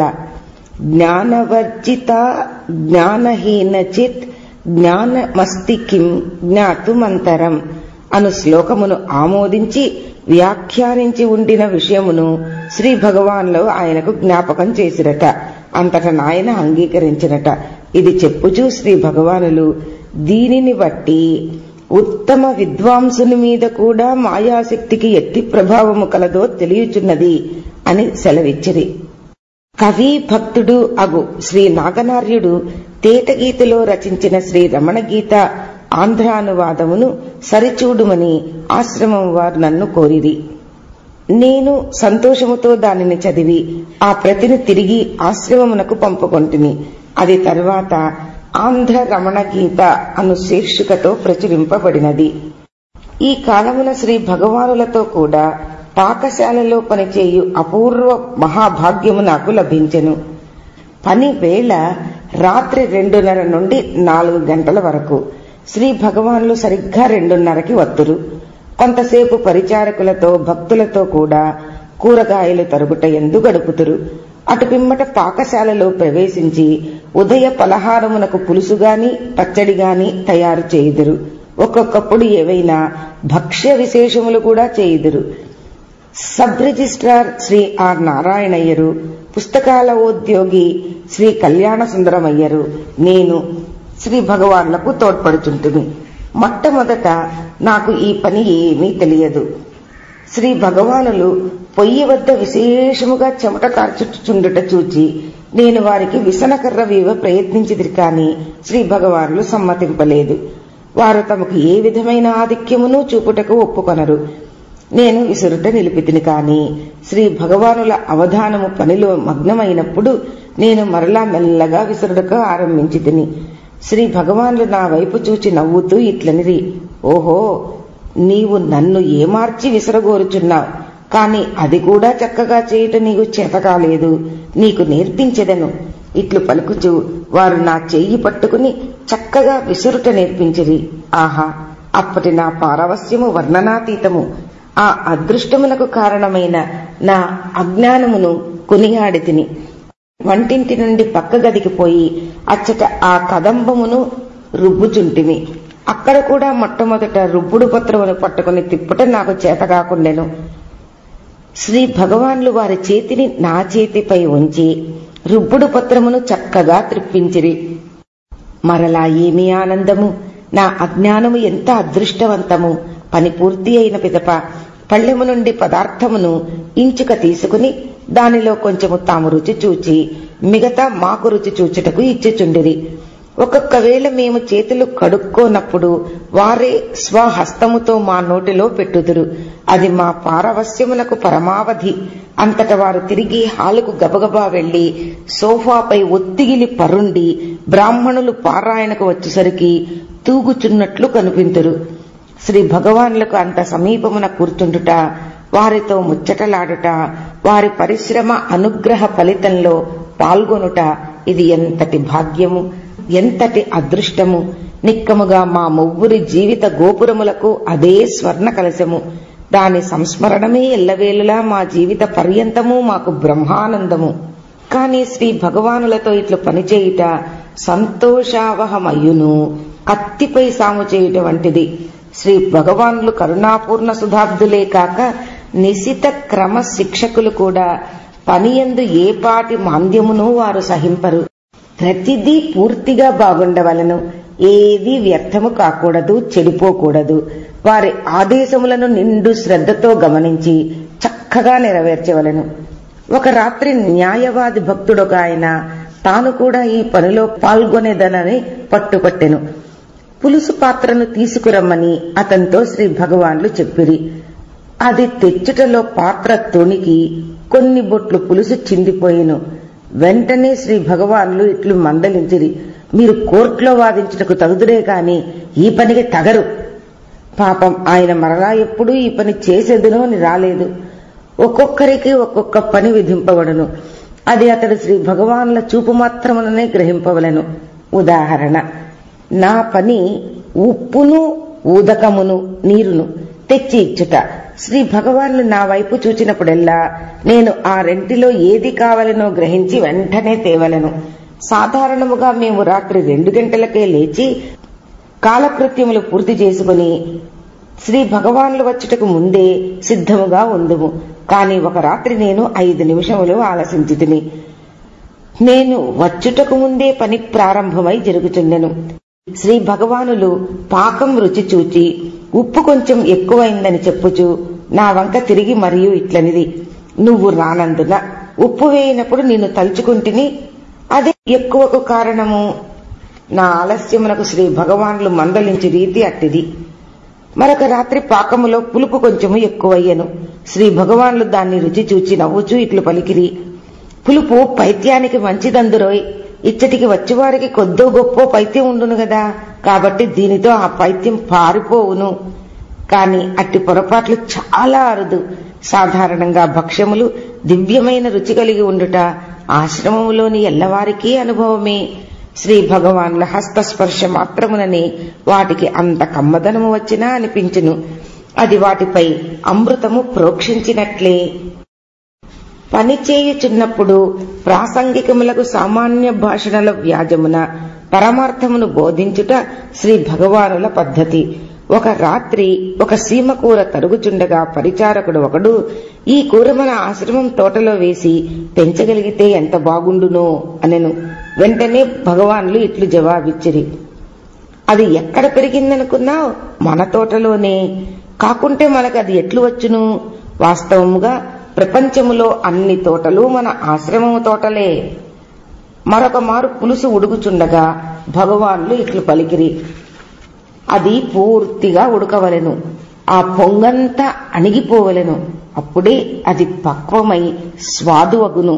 జ్ఞానవర్జిత జ్ఞానహీనచిత్ జ్ఞానమస్తి కిం జ్ఞాతుమంతరం అను శ్లోకమును ఆమోదించి వ్యాఖ్యానించి ఉండిన విషయమును శ్రీ భగవాన్లో ఆయనకు జ్ఞాపకం చేసిరట అంతట నాయన అంగీకరించినట ఇది చెప్పుచూ శ్రీ భగవానులు దీనిని బట్టి ఉత్తమ విద్వాంసుని మీద కూడా మాయాశక్తికి ఎట్టి ప్రభావము కలదో తెలియచున్నది అని సెలవిచ్చిరి కవి భక్తుడు అగు శ్రీ నాగనార్యుడు తేటగీతలో రచించిన శ్రీ రమణ గీత ఆంధ్రానువాదమును సరిచూడుమని ఆశ్రమం వారు నన్ను కోరిరి నేను సంతోషముతో దానిని చదివి ఆ ప్రతిని తిరిగి ఆశ్రమమునకు పంపుకొంటిని అది తర్వాత ఆంధ్ర రమణ గీత అను శీర్షికతో ప్రచురింపబడినది ఈ కాలమున శ్రీ భగవానులతో కూడా పాకశాలలో పనిచేయు అపూర్వ మహాభాగ్యము నాకు లభించెను పని వేళ రాత్రి రెండున్నర నుండి నాలుగు గంటల వరకు శ్రీ భగవాన్లు సరిగ్గా రెండున్నరకి వత్తురు కొంతసేపు పరిచారకులతో భక్తులతో కూడా కూరగాయలు తరుగుట ఎందు గడుపుతురు అటు పిమ్మట పాకశాలలో ప్రవేశించి ఉదయ పలహారమునకు పులుసుగాని పచ్చడిగాని తయారు చేయుదురు ఒక్కొక్కప్పుడు ఏవైనా భక్ష్య విశేషములు కూడా చేయుదురు సబ్ రిజిస్ట్రార్ శ్రీ ఆర్ నారాయణయ్యరు పుస్తకాల ఉద్యోగి శ్రీ కళ్యాణ సుందరమయ్యరు నేను శ్రీ భగవాన్లకు తోడ్పడుచుంటుని మొట్టమొదట నాకు ఈ పని ఏమీ తెలియదు శ్రీ భగవానులు పొయ్యి వద్ద విశేషముగా చెమట కార్చుచుండుట చూచి నేను వారికి విసనకర్ర వీవ ప్రయత్నించిది కాని శ్రీ భగవానులు సమ్మతింపలేదు వారు తమకు ఏ విధమైన ఆధిక్యమును చూపుటకు ఒప్పుకొనరు నేను విసురుట నిలిపితిని కాని శ్రీ భగవానుల అవధానము పనిలో మగ్నమైనప్పుడు నేను మరలా మెల్లగా విసురుటకు ఆరంభించి తిని శ్రీ భగవానులు నా వైపు చూచి నవ్వుతూ ఇట్లనిరి ఓహో నీవు నన్ను ఏమార్చి విసరగోరుచున్నావు కాని అది కూడా చక్కగా చేయుట నీకు చేతకాలేదు నీకు నేర్పించెదను ఇట్లు పలుకుచు వారు నా చెయ్యి పట్టుకుని చక్కగా విసురుట నేర్పించిరి ఆహా అప్పటి నా పారవస్యము వర్ణనాతీతము ఆ అదృష్టమునకు కారణమైన నా అజ్ఞానమును కొనియాడి తిని వంటింటి నుండి పక్క గదికి పోయి అచ్చట ఆ కదంబమును రుబ్బుచుంటిమి అక్కడ కూడా మొట్టమొదట రుబ్బుడు పత్రమును పట్టుకుని తిప్పుట నాకు చేత కాకుండెను శ్రీ భగవాన్లు వారి చేతిని నా చేతిపై ఉంచి రుబ్బుడు పత్రమును చక్కగా త్రిప్పించిరి మరలా ఏమి ఆనందము నా అజ్ఞానము ఎంత అదృష్టవంతము పని పూర్తి అయిన పిదప పళ్ళెము నుండి పదార్థమును ఇంచుక తీసుకుని దానిలో కొంచెము తాము రుచి చూచి మిగతా మాకు రుచి చూచుటకు ఇచ్చిచుండిరి ఒక్కొక్క వేళ మేము చేతులు కడుక్కోనప్పుడు వారే స్వహస్తముతో మా నోటిలో పెట్టుదురు అది మా పారవస్యమునకు పరమావధి అంతట వారు తిరిగి హాలుకు గబగబా వెళ్లి సోఫాపై ఒత్తిగిలి పరుండి బ్రాహ్మణులు పారాయణకు వచ్చేసరికి తూగుచున్నట్లు కనిపింతురు శ్రీ భగవాన్లకు అంత సమీపమున కూర్చుండుట వారితో ముచ్చటలాడుట వారి పరిశ్రమ అనుగ్రహ ఫలితంలో పాల్గొనుట ఇది ఎంతటి భాగ్యము ఎంతటి అదృష్టము నిక్కముగా మా ముగ్గురి జీవిత గోపురములకు అదే స్వర్ణ కలశము దాని సంస్మరణమే ఎల్లవేళలా మా జీవిత పర్యంతము మాకు బ్రహ్మానందము కాని శ్రీ భగవానులతో ఇట్లు పనిచేయుట సంతోషావహమయ్యును కత్తిపై సాము చేయుట వంటిది శ్రీ భగవాన్లు కరుణాపూర్ణ సుధాబ్దులే కాక నిశిత క్రమ శిక్షకులు కూడా పనియందు ఏ పాటి మాంద్యమును వారు సహింపరు ప్రతిదీ పూర్తిగా బాగుండవలను ఏది వ్యర్థము కాకూడదు చెడిపోకూడదు వారి ఆదేశములను నిండు శ్రద్ధతో గమనించి చక్కగా నెరవేర్చవలను ఒక రాత్రి న్యాయవాది భక్తుడొక ఆయన తాను కూడా ఈ పనిలో పాల్గొనేదనని పట్టుపట్టెను పులుసు పాత్రను తీసుకురమ్మని అతనితో శ్రీ భగవాన్లు చెప్పిరి అది తెచ్చుటలో పాత్ర తొణికి కొన్ని బొట్లు పులుసు చిందిపోయిను వెంటనే శ్రీ భగవాన్లు ఇట్లు మందలించిరి మీరు కోర్టులో వాదించుటకు తగుదురే కాని ఈ పనికి తగరు పాపం ఆయన మరలా ఎప్పుడూ ఈ పని చేసేదును అని రాలేదు ఒక్కొక్కరికి ఒక్కొక్క పని విధింపబడును అది అతడు శ్రీ భగవాన్ల చూపు మాత్రముననే గ్రహింపవలను ఉదాహరణ నా పని ఉప్పును ఊదకమును నీరును తెచ్చి ఇచ్చుట శ్రీ భగవాన్లు నా వైపు చూచినప్పుడెల్లా నేను ఆ రెంటిలో ఏది కావలనో గ్రహించి వెంటనే తేవలను సాధారణముగా మేము రాత్రి రెండు గంటలకే లేచి కాలకృత్యములు పూర్తి చేసుకుని శ్రీ భగవాన్లు వచ్చుటకు ముందే సిద్ధముగా ఉందుము కాని ఒక రాత్రి నేను ఐదు నిమిషములు ఆలసించి తిని నేను వచ్చుటకు ముందే పని ప్రారంభమై జరుగుచుండెను శ్రీ భగవానులు పాకం రుచి చూచి ఉప్పు కొంచెం ఎక్కువైందని చెప్పుచు నా వంక తిరిగి మరియు ఇట్లనిది నువ్వు రానందున ఉప్పు వేయినప్పుడు నిన్ను తలుచుకుంటుని అదే ఎక్కువకు కారణము నా ఆలస్యమునకు శ్రీ భగవాన్లు మందలించి రీతి అట్టిది మరొక రాత్రి పాకములో పులుపు కొంచెము ఎక్కువయ్యను శ్రీ భగవాన్లు దాన్ని రుచి చూచి నవ్వుచూ ఇట్లు పలికిరి పులుపు పైత్యానికి మంచిదందురోయ్ ఇచ్చటికి వచ్చివారికి కొద్దో గొప్ప పైత్యం ఉండును గదా కాబట్టి దీనితో ఆ పైత్యం పారిపోవును కాని అట్టి పొరపాట్లు చాలా అరుదు సాధారణంగా భక్ష్యములు దివ్యమైన రుచి కలిగి ఉండుట ఆశ్రమములోని ఎల్లవారికీ అనుభవమే శ్రీ భగవాన్ల హస్తస్పర్శ మాత్రమునని వాటికి అంత కమ్మదనము వచ్చినా అనిపించును అది వాటిపై అమృతము ప్రోక్షించినట్లే పనిచేయుచున్నప్పుడు ప్రాసంగికములకు సామాన్య భాషణల వ్యాజమున పరమార్థమును బోధించుట శ్రీ భగవానుల పద్ధతి ఒక రాత్రి ఒక సీమ కూర తరుగుచుండగా పరిచారకుడు ఒకడు ఈ కూర మన ఆశ్రమం తోటలో వేసి పెంచగలిగితే ఎంత బాగుండునో అనెను వెంటనే భగవాన్లు ఇట్లు జవాబిచ్చిరి అది ఎక్కడ పెరిగిందనుకున్నావు మన తోటలోనే కాకుంటే మనకు అది ఎట్లు వచ్చును వాస్తవముగా ప్రపంచములో అన్ని తోటలు మన ఆశ్రమము తోటలే మరొక మారు పులుసు ఉడుకుచుండగా భగవాన్లు ఇట్లు పలికిరి అది పూర్తిగా ఉడకవలెను ఆ పొంగంతా అణిగిపోవలెను అప్పుడే అది పక్వమై స్వాదువగును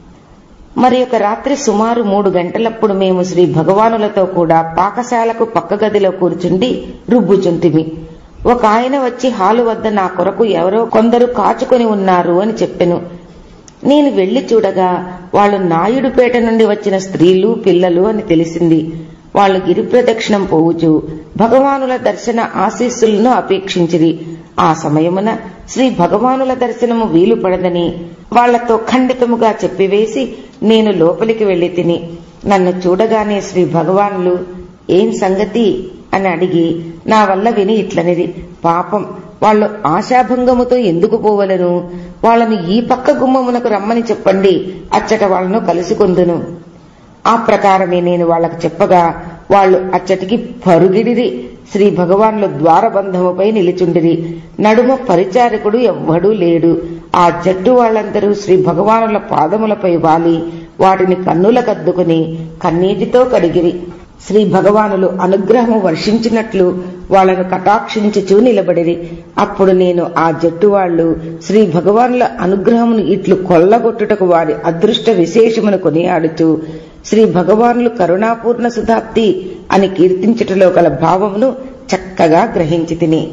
మరి ఒక రాత్రి సుమారు మూడు గంటలప్పుడు మేము శ్రీ భగవానులతో కూడా పాకశాలకు పక్క గదిలో కూర్చుండి రుబ్బుచుంటిమి ఒక ఆయన వచ్చి హాలు వద్ద నా కొరకు ఎవరో కొందరు కాచుకొని ఉన్నారు అని చెప్పెను నేను వెళ్లి చూడగా వాళ్ళు నాయుడుపేట నుండి వచ్చిన స్త్రీలు పిల్లలు అని తెలిసింది వాళ్ళు గిరి ప్రదక్షిణం పోవుచు భగవానుల దర్శన ఆశీస్సులను అపేక్షించిరి ఆ సమయమున శ్రీ భగవానుల దర్శనము వీలు పడదని వాళ్లతో ఖండితముగా చెప్పివేసి నేను లోపలికి వెళ్లి తిని నన్ను చూడగానే శ్రీ భగవానులు ఏం సంగతి అని అడిగి నా వల్ల విని ఇట్లనిది పాపం వాళ్ళు ఆశాభంగముతో ఎందుకు పోవలను వాళ్ళను ఈ పక్క గుమ్మమునకు రమ్మని చెప్పండి అచ్చట వాళ్ళను కలుసుకొందును ఆ ప్రకారమే నేను వాళ్ళకు చెప్పగా వాళ్ళు అచ్చటికి పరుగిడిరి శ్రీ భగవాన్లు ద్వారబంధముపై నిలిచుండిరి నడుమ పరిచారకుడు ఎవ్వడూ లేడు ఆ జట్టు వాళ్ళందరూ శ్రీ భగవానుల పాదములపై వాలి వాటిని కన్నులకద్దుకుని కన్నీటితో కడిగిరి శ్రీ భగవానులు అనుగ్రహము వర్షించినట్లు వాళ్లను కటాక్షించుచూ నిలబడిరి అప్పుడు నేను ఆ జట్టు వాళ్ళు శ్రీ భగవానుల అనుగ్రహమును ఇట్లు కొల్లగొట్టుటకు వారి అదృష్ట విశేషమును కొనియాడుచు శ్రీ భగవానులు కరుణాపూర్ణ సుధాప్తి అని కీర్తించుటలో గల భావమును చక్కగా గ్రహించి తిని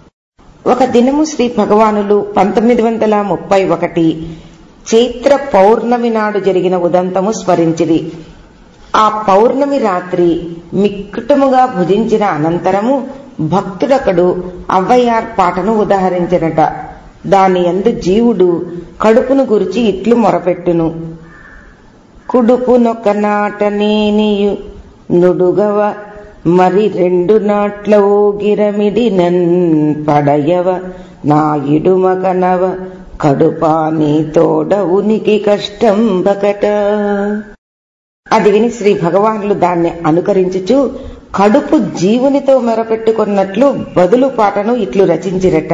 ఒక దినము శ్రీ భగవానులు పంతొమ్మిది వందల ముప్పై ఒకటి చైత్ర పౌర్ణమి నాడు జరిగిన ఉదంతము స్మరించిరి ఆ పౌర్ణమి రాత్రి మిక్కుటముగా భుజించిన అనంతరము భక్తుడొకడు అవ్వయార్ పాటను ఉదహరించినట దాని ఎందు జీవుడు కడుపును గురిచి ఇట్లు మొరపెట్టును కుడుపునొక నాట నేనియు నుడుగవ మరి రెండు నాట్ల ఊగిరమిడి నన్ పడయవ నా ఇడుమ కనవ కడుపా నీ తోడ ఉనికి కష్టం బకట అది విని శ్రీ భగవానులు దాన్ని అనుకరించుచు కడుపు జీవునితో మెరపెట్టుకున్నట్లు బదులు పాటను ఇట్లు రచించిరట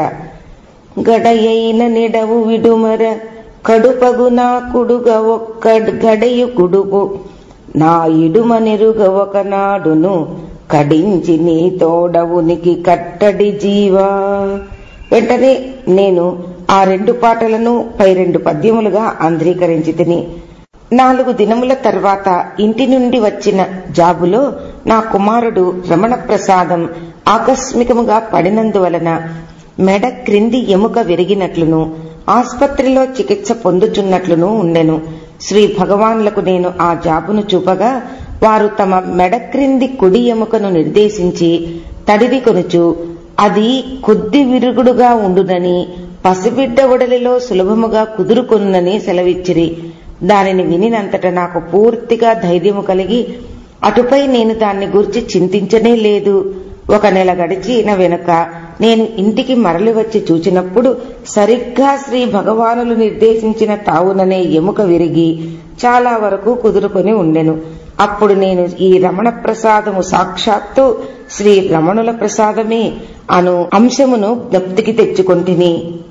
గడయైన నిడవు విడుమర కడుపగు నా కుడుగ ఒక్క గడయు కుడుపు నా ఇడుమ నెరుగ ఒకనాడును కడించి నీ తోడవునికి కట్టడి జీవా వెంటనే నేను ఆ రెండు పాటలను పై రెండు పద్యములుగా ఆంధ్రీకరించి తిని నాలుగు దినముల తర్వాత ఇంటి నుండి వచ్చిన జాబులో నా కుమారుడు రమణ ప్రసాదం ఆకస్మికముగా పడినందువలన మెడ క్రింది ఎముక విరిగినట్లును ఆస్పత్రిలో చికిత్స పొందుచున్నట్లును ఉండెను శ్రీ భగవాన్లకు నేను ఆ జాబును చూపగా వారు తమ మెడ క్రింది కుడి ఎముకను నిర్దేశించి తడివి కొనుచు అది కొద్ది విరుగుడుగా ఉండునని పసిబిడ్డ ఉడలిలో సులభముగా కుదురుకొనునని సెలవిచ్చిరి దానిని వినినంతట నాకు పూర్తిగా ధైర్యము కలిగి అటుపై నేను దాన్ని గురించి చింతించనే లేదు ఒక నెల గడిచిన వెనుక నేను ఇంటికి మరలి వచ్చి చూచినప్పుడు సరిగ్గా శ్రీ భగవానులు నిర్దేశించిన తావుననే ఎముక విరిగి చాలా వరకు కుదురుకొని ఉండెను అప్పుడు నేను ఈ రమణ ప్రసాదము సాక్షాత్తు శ్రీ రమణుల ప్రసాదమే అను అంశమును జ్ఞప్తికి తెచ్చుకొంటిని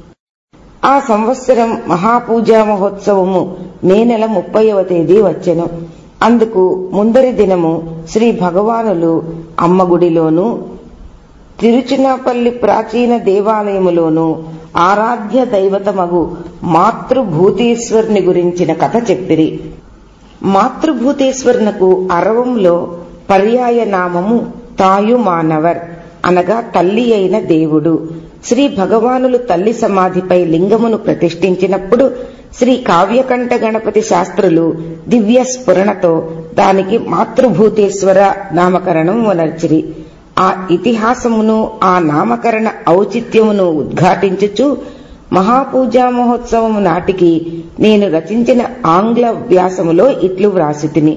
ఆ సంవత్సరం మహాపూజా మహోత్సవము మే నెల ముప్పైవ తేదీ వచ్చెను అందుకు ముందరి దినము శ్రీ భగవానులు అమ్మగుడిలోను తిరుచినాపల్లి ప్రాచీన దేవాలయములోను ఆరాధ్య దైవతమగు మాతృభూతేశ్వరుని గురించిన కథ చెప్పిరి మాతృభూతేశ్వరునకు అరవంలో పర్యాయ నామము తాయు మానవర్ అనగా తల్లి అయిన దేవుడు శ్రీ భగవానులు తల్లి సమాధిపై లింగమును ప్రతిష్ఠించినప్పుడు శ్రీ కావ్యకంఠ గణపతి శాస్త్రులు దివ్య స్ఫురణతో దానికి మాతృభూతేశ్వర నామకరణం వనర్చిరి ఆ ఇతిహాసమును ఆ నామకరణ ఔచిత్యమును ఉద్ఘాటించుచు మహాపూజా మహోత్సవము నాటికి నేను రచించిన ఆంగ్ల వ్యాసములో ఇట్లు వ్రాసితిని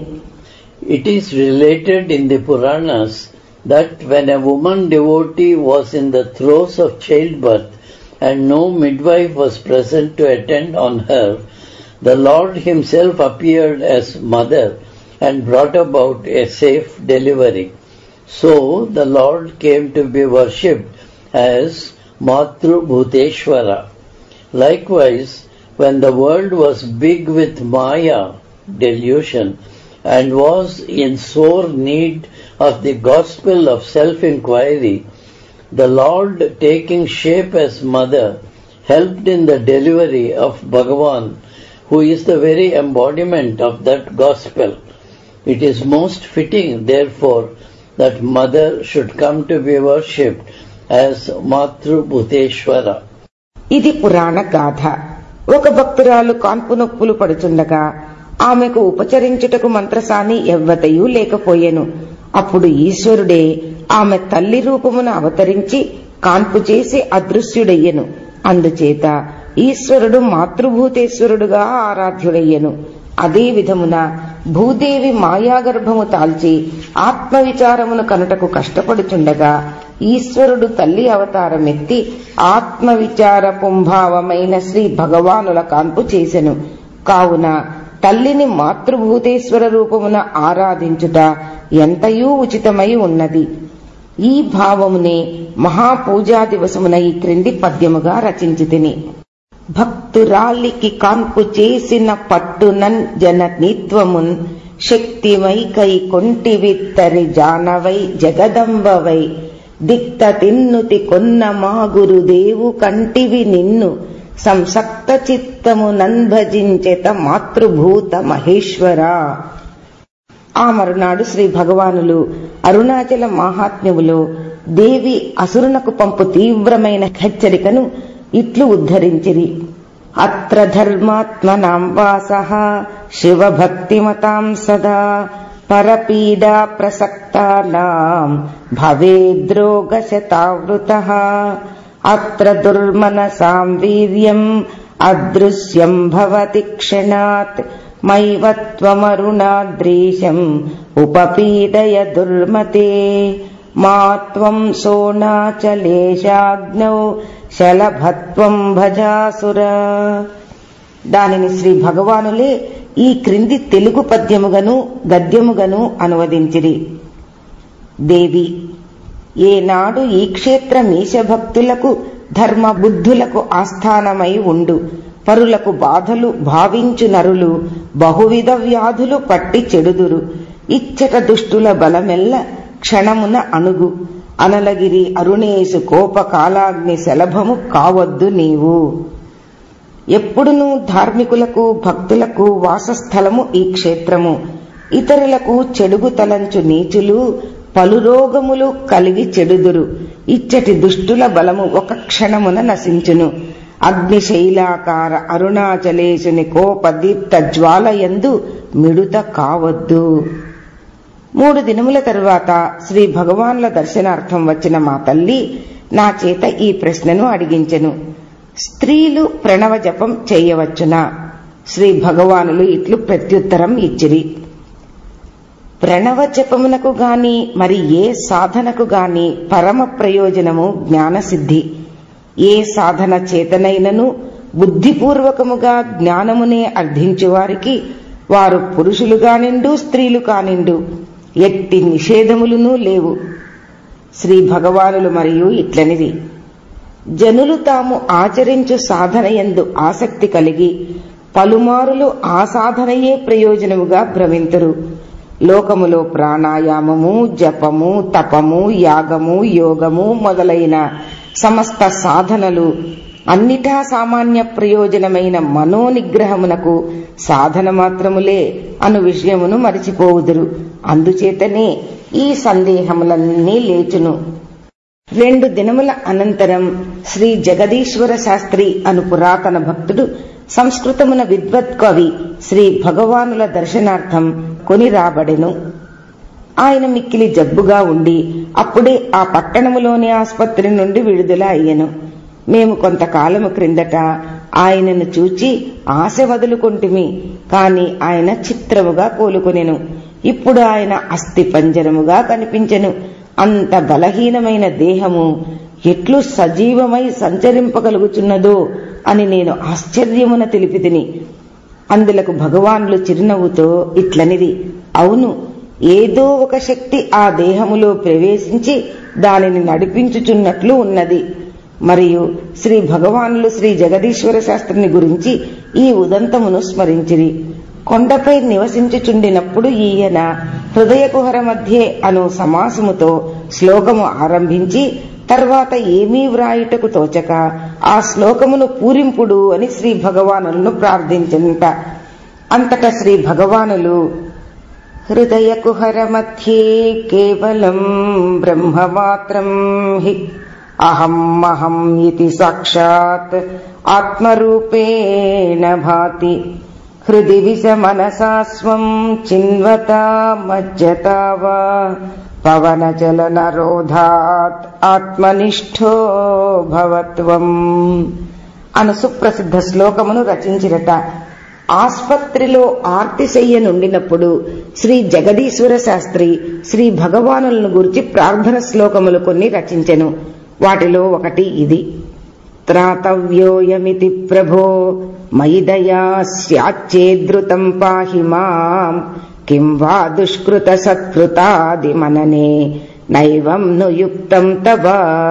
It is related in the Puranas that when a woman devotee was in the throes of childbirth and no midwife was present to attend on her, the Lord Himself appeared as mother and brought about a safe delivery. So the Lord came to be worshipped as Matru Bhuteshwara. Likewise, when the world was big with Maya, delusion, and was in sore need of the gospel of self-inquiry, the Lord taking shape as mother helped in the delivery of Bhagavan, who is the very embodiment of that gospel. It is most fitting, therefore, that mother should come to be worshipped as Matru Bhuteshwara. ఇది పురాణ గాథ ఒక భక్తురాలు కాన్పు నొప్పులు పడుచుండగా ఆమెకు ఉపచరించుటకు మంత్రసాని ఎవ్వతయూ లేకపోయెను అప్పుడు ఈశ్వరుడే ఆమె తల్లి రూపమున అవతరించి కాన్పు చేసి అదృశ్యుడయ్యెను అందుచేత ఈశ్వరుడు మాతృభూతేశ్వరుడుగా ఆరాధ్యుడయ్యెను అదే విధమున భూదేవి మాయాగర్భము తాల్చి ఆత్మవిచారమును కనుటకు కష్టపడుచుండగా ఈశ్వరుడు తల్లి అవతారమెత్తి ఆత్మవిచార పుంభావమైన శ్రీ భగవానుల కాన్పు చేసెను కావున తల్లిని మాతృభూతేశ్వర రూపమున ఆరాధించుట ఎంతయూ ఉచితమై ఉన్నది ఈ భావమునే మహాపూజా దివసమున ఈ క్రింది పద్యముగా రచించి తిని భక్తురాలికి కాన్పు చేసిన పట్టునన్ జననీత్వమున్ శక్తిమై కై కొంటివిత్తరి జానవై జగదంబవై దిక్త తిన్నుతి కొన్న మా గురుదేవు కంటివి నిన్ను సంసక్త చిత్తము నంభజించెత మాతృభూత మహేశ్వరా ఆ మరునాడు శ్రీ భగవానులు అరుణాచల మహాత్మ్యములో దేవి అసురునకు పంపు తీవ్రమైన హెచ్చరికను ఇట్లు ఉద్ధరించిరి అత్ర ధర్మాత్మనాం వాస శివభక్తిమతాం సదా పరపీడా ప్రసక్తానాం భవేద్రోగశతావృత అత్ర దుర్మనసాం వీర్యం అదృశ్యం భవతి క్షణాత్ మైవత్వమరుణాద్రీశం ఉపపీడయ దుర్మతే మా త్వం సోనాచలేశాగ్నౌ శలభత్వం భజాసుర దానిని శ్రీ భగవానులే ఈ క్రింది తెలుగు పద్యముగను గద్యముగను అనువదించిరి దేవి ఏనాడు ఈ క్షేత్ర మీశభక్తులకు ధర్మ బుద్ధులకు ఆస్థానమై ఉండు పరులకు బాధలు భావించు నరులు బహువిధ వ్యాధులు పట్టి చెడుదురు ఇచ్చట దుష్టుల బలమెల్ల క్షణమున అణుగు అనలగిరి అరుణేశు కోపకాలాగ్ని శలభము కావద్దు నీవు ఎప్పుడునూ ధార్మికులకు భక్తులకు వాసస్థలము ఈ క్షేత్రము ఇతరులకు చెడుగు తలంచు నీచులు పలు రోగములు కలిగి చెడుదురు ఇచ్చటి దుష్టుల బలము ఒక క్షణమున నశించును అగ్నిశైలాకార అరుణాచలేశుని కోప దీప్త జ్వాలయందు మిడుత కావద్దు మూడు దినముల తరువాత శ్రీ భగవాన్ల దర్శనార్థం వచ్చిన మా తల్లి నా చేత ఈ ప్రశ్నను అడిగించెను స్త్రీలు ప్రణవ జపం చేయవచ్చునా శ్రీ భగవానులు ఇట్లు ప్రత్యుత్తరం ఇచ్చిరి ప్రణవ జపమునకు గాని మరి ఏ సాధనకు గాని పరమ ప్రయోజనము జ్ఞానసిద్ధి ఏ సాధన చేతనైనను బుద్ధిపూర్వకముగా జ్ఞానమునే అర్థించువారికి వారు పురుషులు కానిండు స్త్రీలు కానిండు ఎట్టి నిషేధములునూ లేవు శ్రీ భగవానులు మరియు ఇట్లనిది జనులు తాము ఆచరించు సాధన ఎందు ఆసక్తి కలిగి పలుమారులు ఆ సాధనయే ప్రయోజనముగా భ్రమింతురు లోకములో ప్రాణాయామము జపము తపము యాగము యోగము మొదలైన సమస్త సాధనలు అన్నిటా సామాన్య ప్రయోజనమైన మనోనిగ్రహమునకు సాధన మాత్రములే అను విషయమును మరిచిపోవుదురు అందుచేతనే ఈ సందేహములన్నీ లేచును రెండు దినముల అనంతరం శ్రీ జగదీశ్వర శాస్త్రి అను పురాతన భక్తుడు సంస్కృతమున విద్వత్ కవి శ్రీ భగవానుల దర్శనార్థం కొని రాబడెను ఆయన మిక్కిలి జబ్బుగా ఉండి అప్పుడే ఆ పట్టణములోని ఆసుపత్రి నుండి విడుదల అయ్యెను మేము కొంతకాలము క్రిందట ఆయనను చూచి ఆశ వదులుకొంటిమి కాని ఆయన చిత్రముగా కోలుకొనెను ఇప్పుడు ఆయన అస్థి పంజరముగా కనిపించెను అంత బలహీనమైన దేహము ఎట్లు సజీవమై సంచరింపగలుగుచున్నదో అని నేను ఆశ్చర్యమున తెలిపితిని అందులకు భగవానులు చిరునవ్వుతో ఇట్లనిది అవును ఏదో ఒక శక్తి ఆ దేహములో ప్రవేశించి దానిని నడిపించుచున్నట్లు ఉన్నది మరియు శ్రీ భగవానులు శ్రీ జగదీశ్వర శాస్త్రిని గురించి ఈ ఉదంతమును స్మరించిరి కొండపై నివసించుచుండినప్పుడు ఈయన హృదయకుహర మధ్యే అను సమాసముతో శ్లోకము ఆరంభించి తర్వాత ఏమీ వ్రాయుటకు తోచక ఆ శ్లోకమును పూరింపుడు అని శ్రీ భగవానులను ప్రార్థించంట అంతటా శ్రీ భగవానులు హృదయకుహర మధ్యే కేవలం బ్రహ్మమాత్రం హి అహం అహం ఇది సాక్షాత్ ఆత్మరూపేణ భాతి హృది విష మనసా స్వం చిన్వతా మజ్జతా వా పవన చలన రోధాత్ ఆత్మనిష్ఠో భవత్వం అను సుప్రసిద్ధ శ్లోకమును రచించిరట ఆస్పత్రిలో ఆర్తిశయ్య నుండినప్పుడు శ్రీ జగదీశ్వర శాస్త్రి శ్రీ భగవానులను గురించి ప్రార్థన శ్లోకములు కొన్ని రచించెను వాటిలో ఒకటి ఇది త్రాతవ్యోయమితి ప్రభో మయి దయా స్యాచ్చేదృతం పాహి మాం కిం వా దుష్కృత సత్కృతాది మననే నైవం ను యుక్తం తవ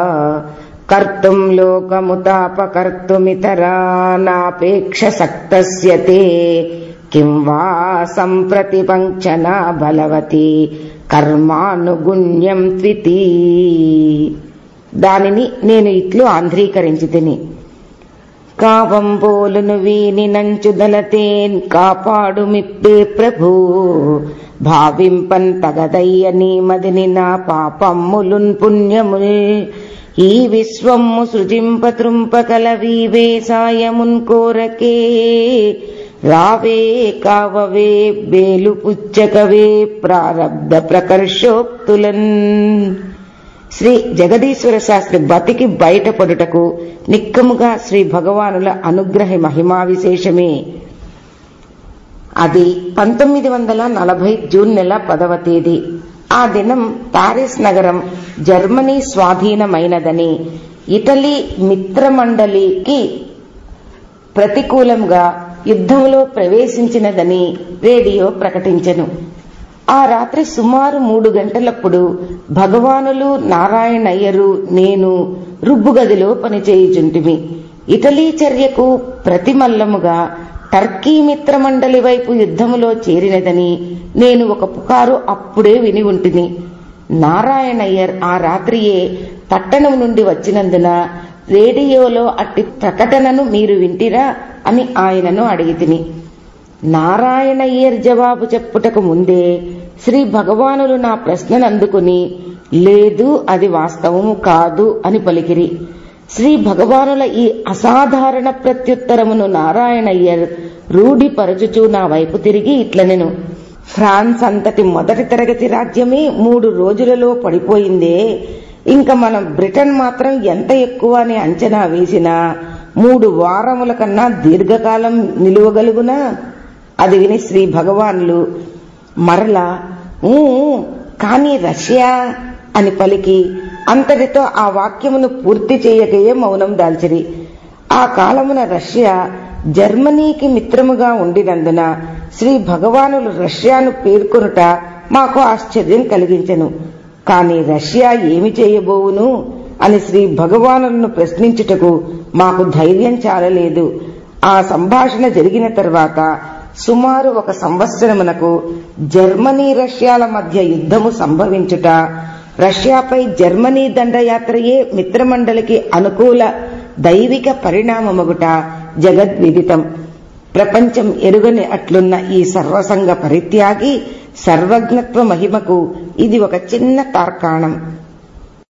కర్తుం లోకముతాపకర్తుమితరానాపేక్ష సక్తస్య తే కిం వా సంప్రతి పంక్షనా బలవతి కర్మానుగుణ్యం త్వితి దానిని నేను ఇట్లు ఆంధ్రీకరించి తిని కావంబోలును వీని నంచుదలతేన్ కాపాడు మిప్పే ప్రభు భావింపన్ తగదయ్య నీ మదిని నా పాపమ్ములున్ పుణ్యముల్ ఈ విశ్వము సృజింప త్రుంపకల వీవే సాయమున్ కోరకే రావే కావవే బేలు పుచ్చకవే ప్రారబ్ధ ప్రకర్షోక్తులన్ శ్రీ జగదీశ్వర శాస్త్రి బతికి బయటపడుటకు నిక్కముగా శ్రీ భగవానుల అనుగ్రహ మహిమా విశేషమే అది పంతొమ్మిది వందల నలభై జూన్ నెల పదవ తేదీ ఆ దినం పారిస్ నగరం జర్మనీ స్వాధీనమైనదని ఇటలీ మిత్రమండలికి ప్రతికూలంగా యుద్ధంలో ప్రవేశించినదని రేడియో ప్రకటించెను ఆ రాత్రి సుమారు మూడు గంటలప్పుడు భగవానులు నారాయణయ్యరు నేను రుబ్బుగదిలో పనిచేయుచుంటిమి ఇటలీ చర్యకు ప్రతిమల్లముగా టర్కీ మిత్రమండలి వైపు యుద్ధములో చేరినదని నేను ఒక పుకారు అప్పుడే విని ఉంటిని నారాయణయ్యర్ ఆ రాత్రియే పట్టణం నుండి వచ్చినందున రేడియోలో అట్టి ప్రకటనను మీరు వింటిరా అని ఆయనను అడిగితిని నారాయణయ్యర్ జవాబు చెప్పుటకు ముందే శ్రీ భగవానులు నా ప్రశ్నను అందుకుని లేదు అది వాస్తవము కాదు అని పలికిరి శ్రీ భగవానుల ఈ అసాధారణ ప్రత్యుత్తరమును నారాయణయ్యర్ రూఢిపరచుచూ నా వైపు తిరిగి ఇట్లనెను ఫ్రాన్స్ అంతటి మొదటి తరగతి రాజ్యమే మూడు రోజులలో పడిపోయిందే ఇంకా మనం బ్రిటన్ మాత్రం ఎంత ఎక్కువ అని అంచనా వేసినా మూడు వారముల కన్నా దీర్ఘకాలం నిలువగలుగునా అది విని శ్రీ భగవాన్లు మరలా "ఊ, కానీ రష్యా అని పలికి అంతటితో ఆ వాక్యమును పూర్తి చేయకయే మౌనం దాల్చిరి ఆ కాలమున రష్యా జర్మనీకి మిత్రముగా ఉండినందున శ్రీ భగవానులు రష్యాను పేర్కొనుట మాకు ఆశ్చర్యం కలిగించెను కాని రష్యా ఏమి చేయబోవును అని శ్రీ భగవానులను ప్రశ్నించుటకు మాకు ధైర్యం చాలలేదు ఆ సంభాషణ జరిగిన తర్వాత సుమారు ఒక సంవత్సరమునకు జర్మనీ రష్యాల మధ్య యుద్ధము సంభవించుట రష్యాపై జర్మనీ దండయాత్రయే మిత్రమండలికి అనుకూల దైవిక పరిణామమగుట జగద్విదితం ప్రపంచం ఎరుగని అట్లున్న ఈ సర్వసంగ పరిత్యాగి సర్వజ్ఞత్వ మహిమకు ఇది ఒక చిన్న తార్కాణం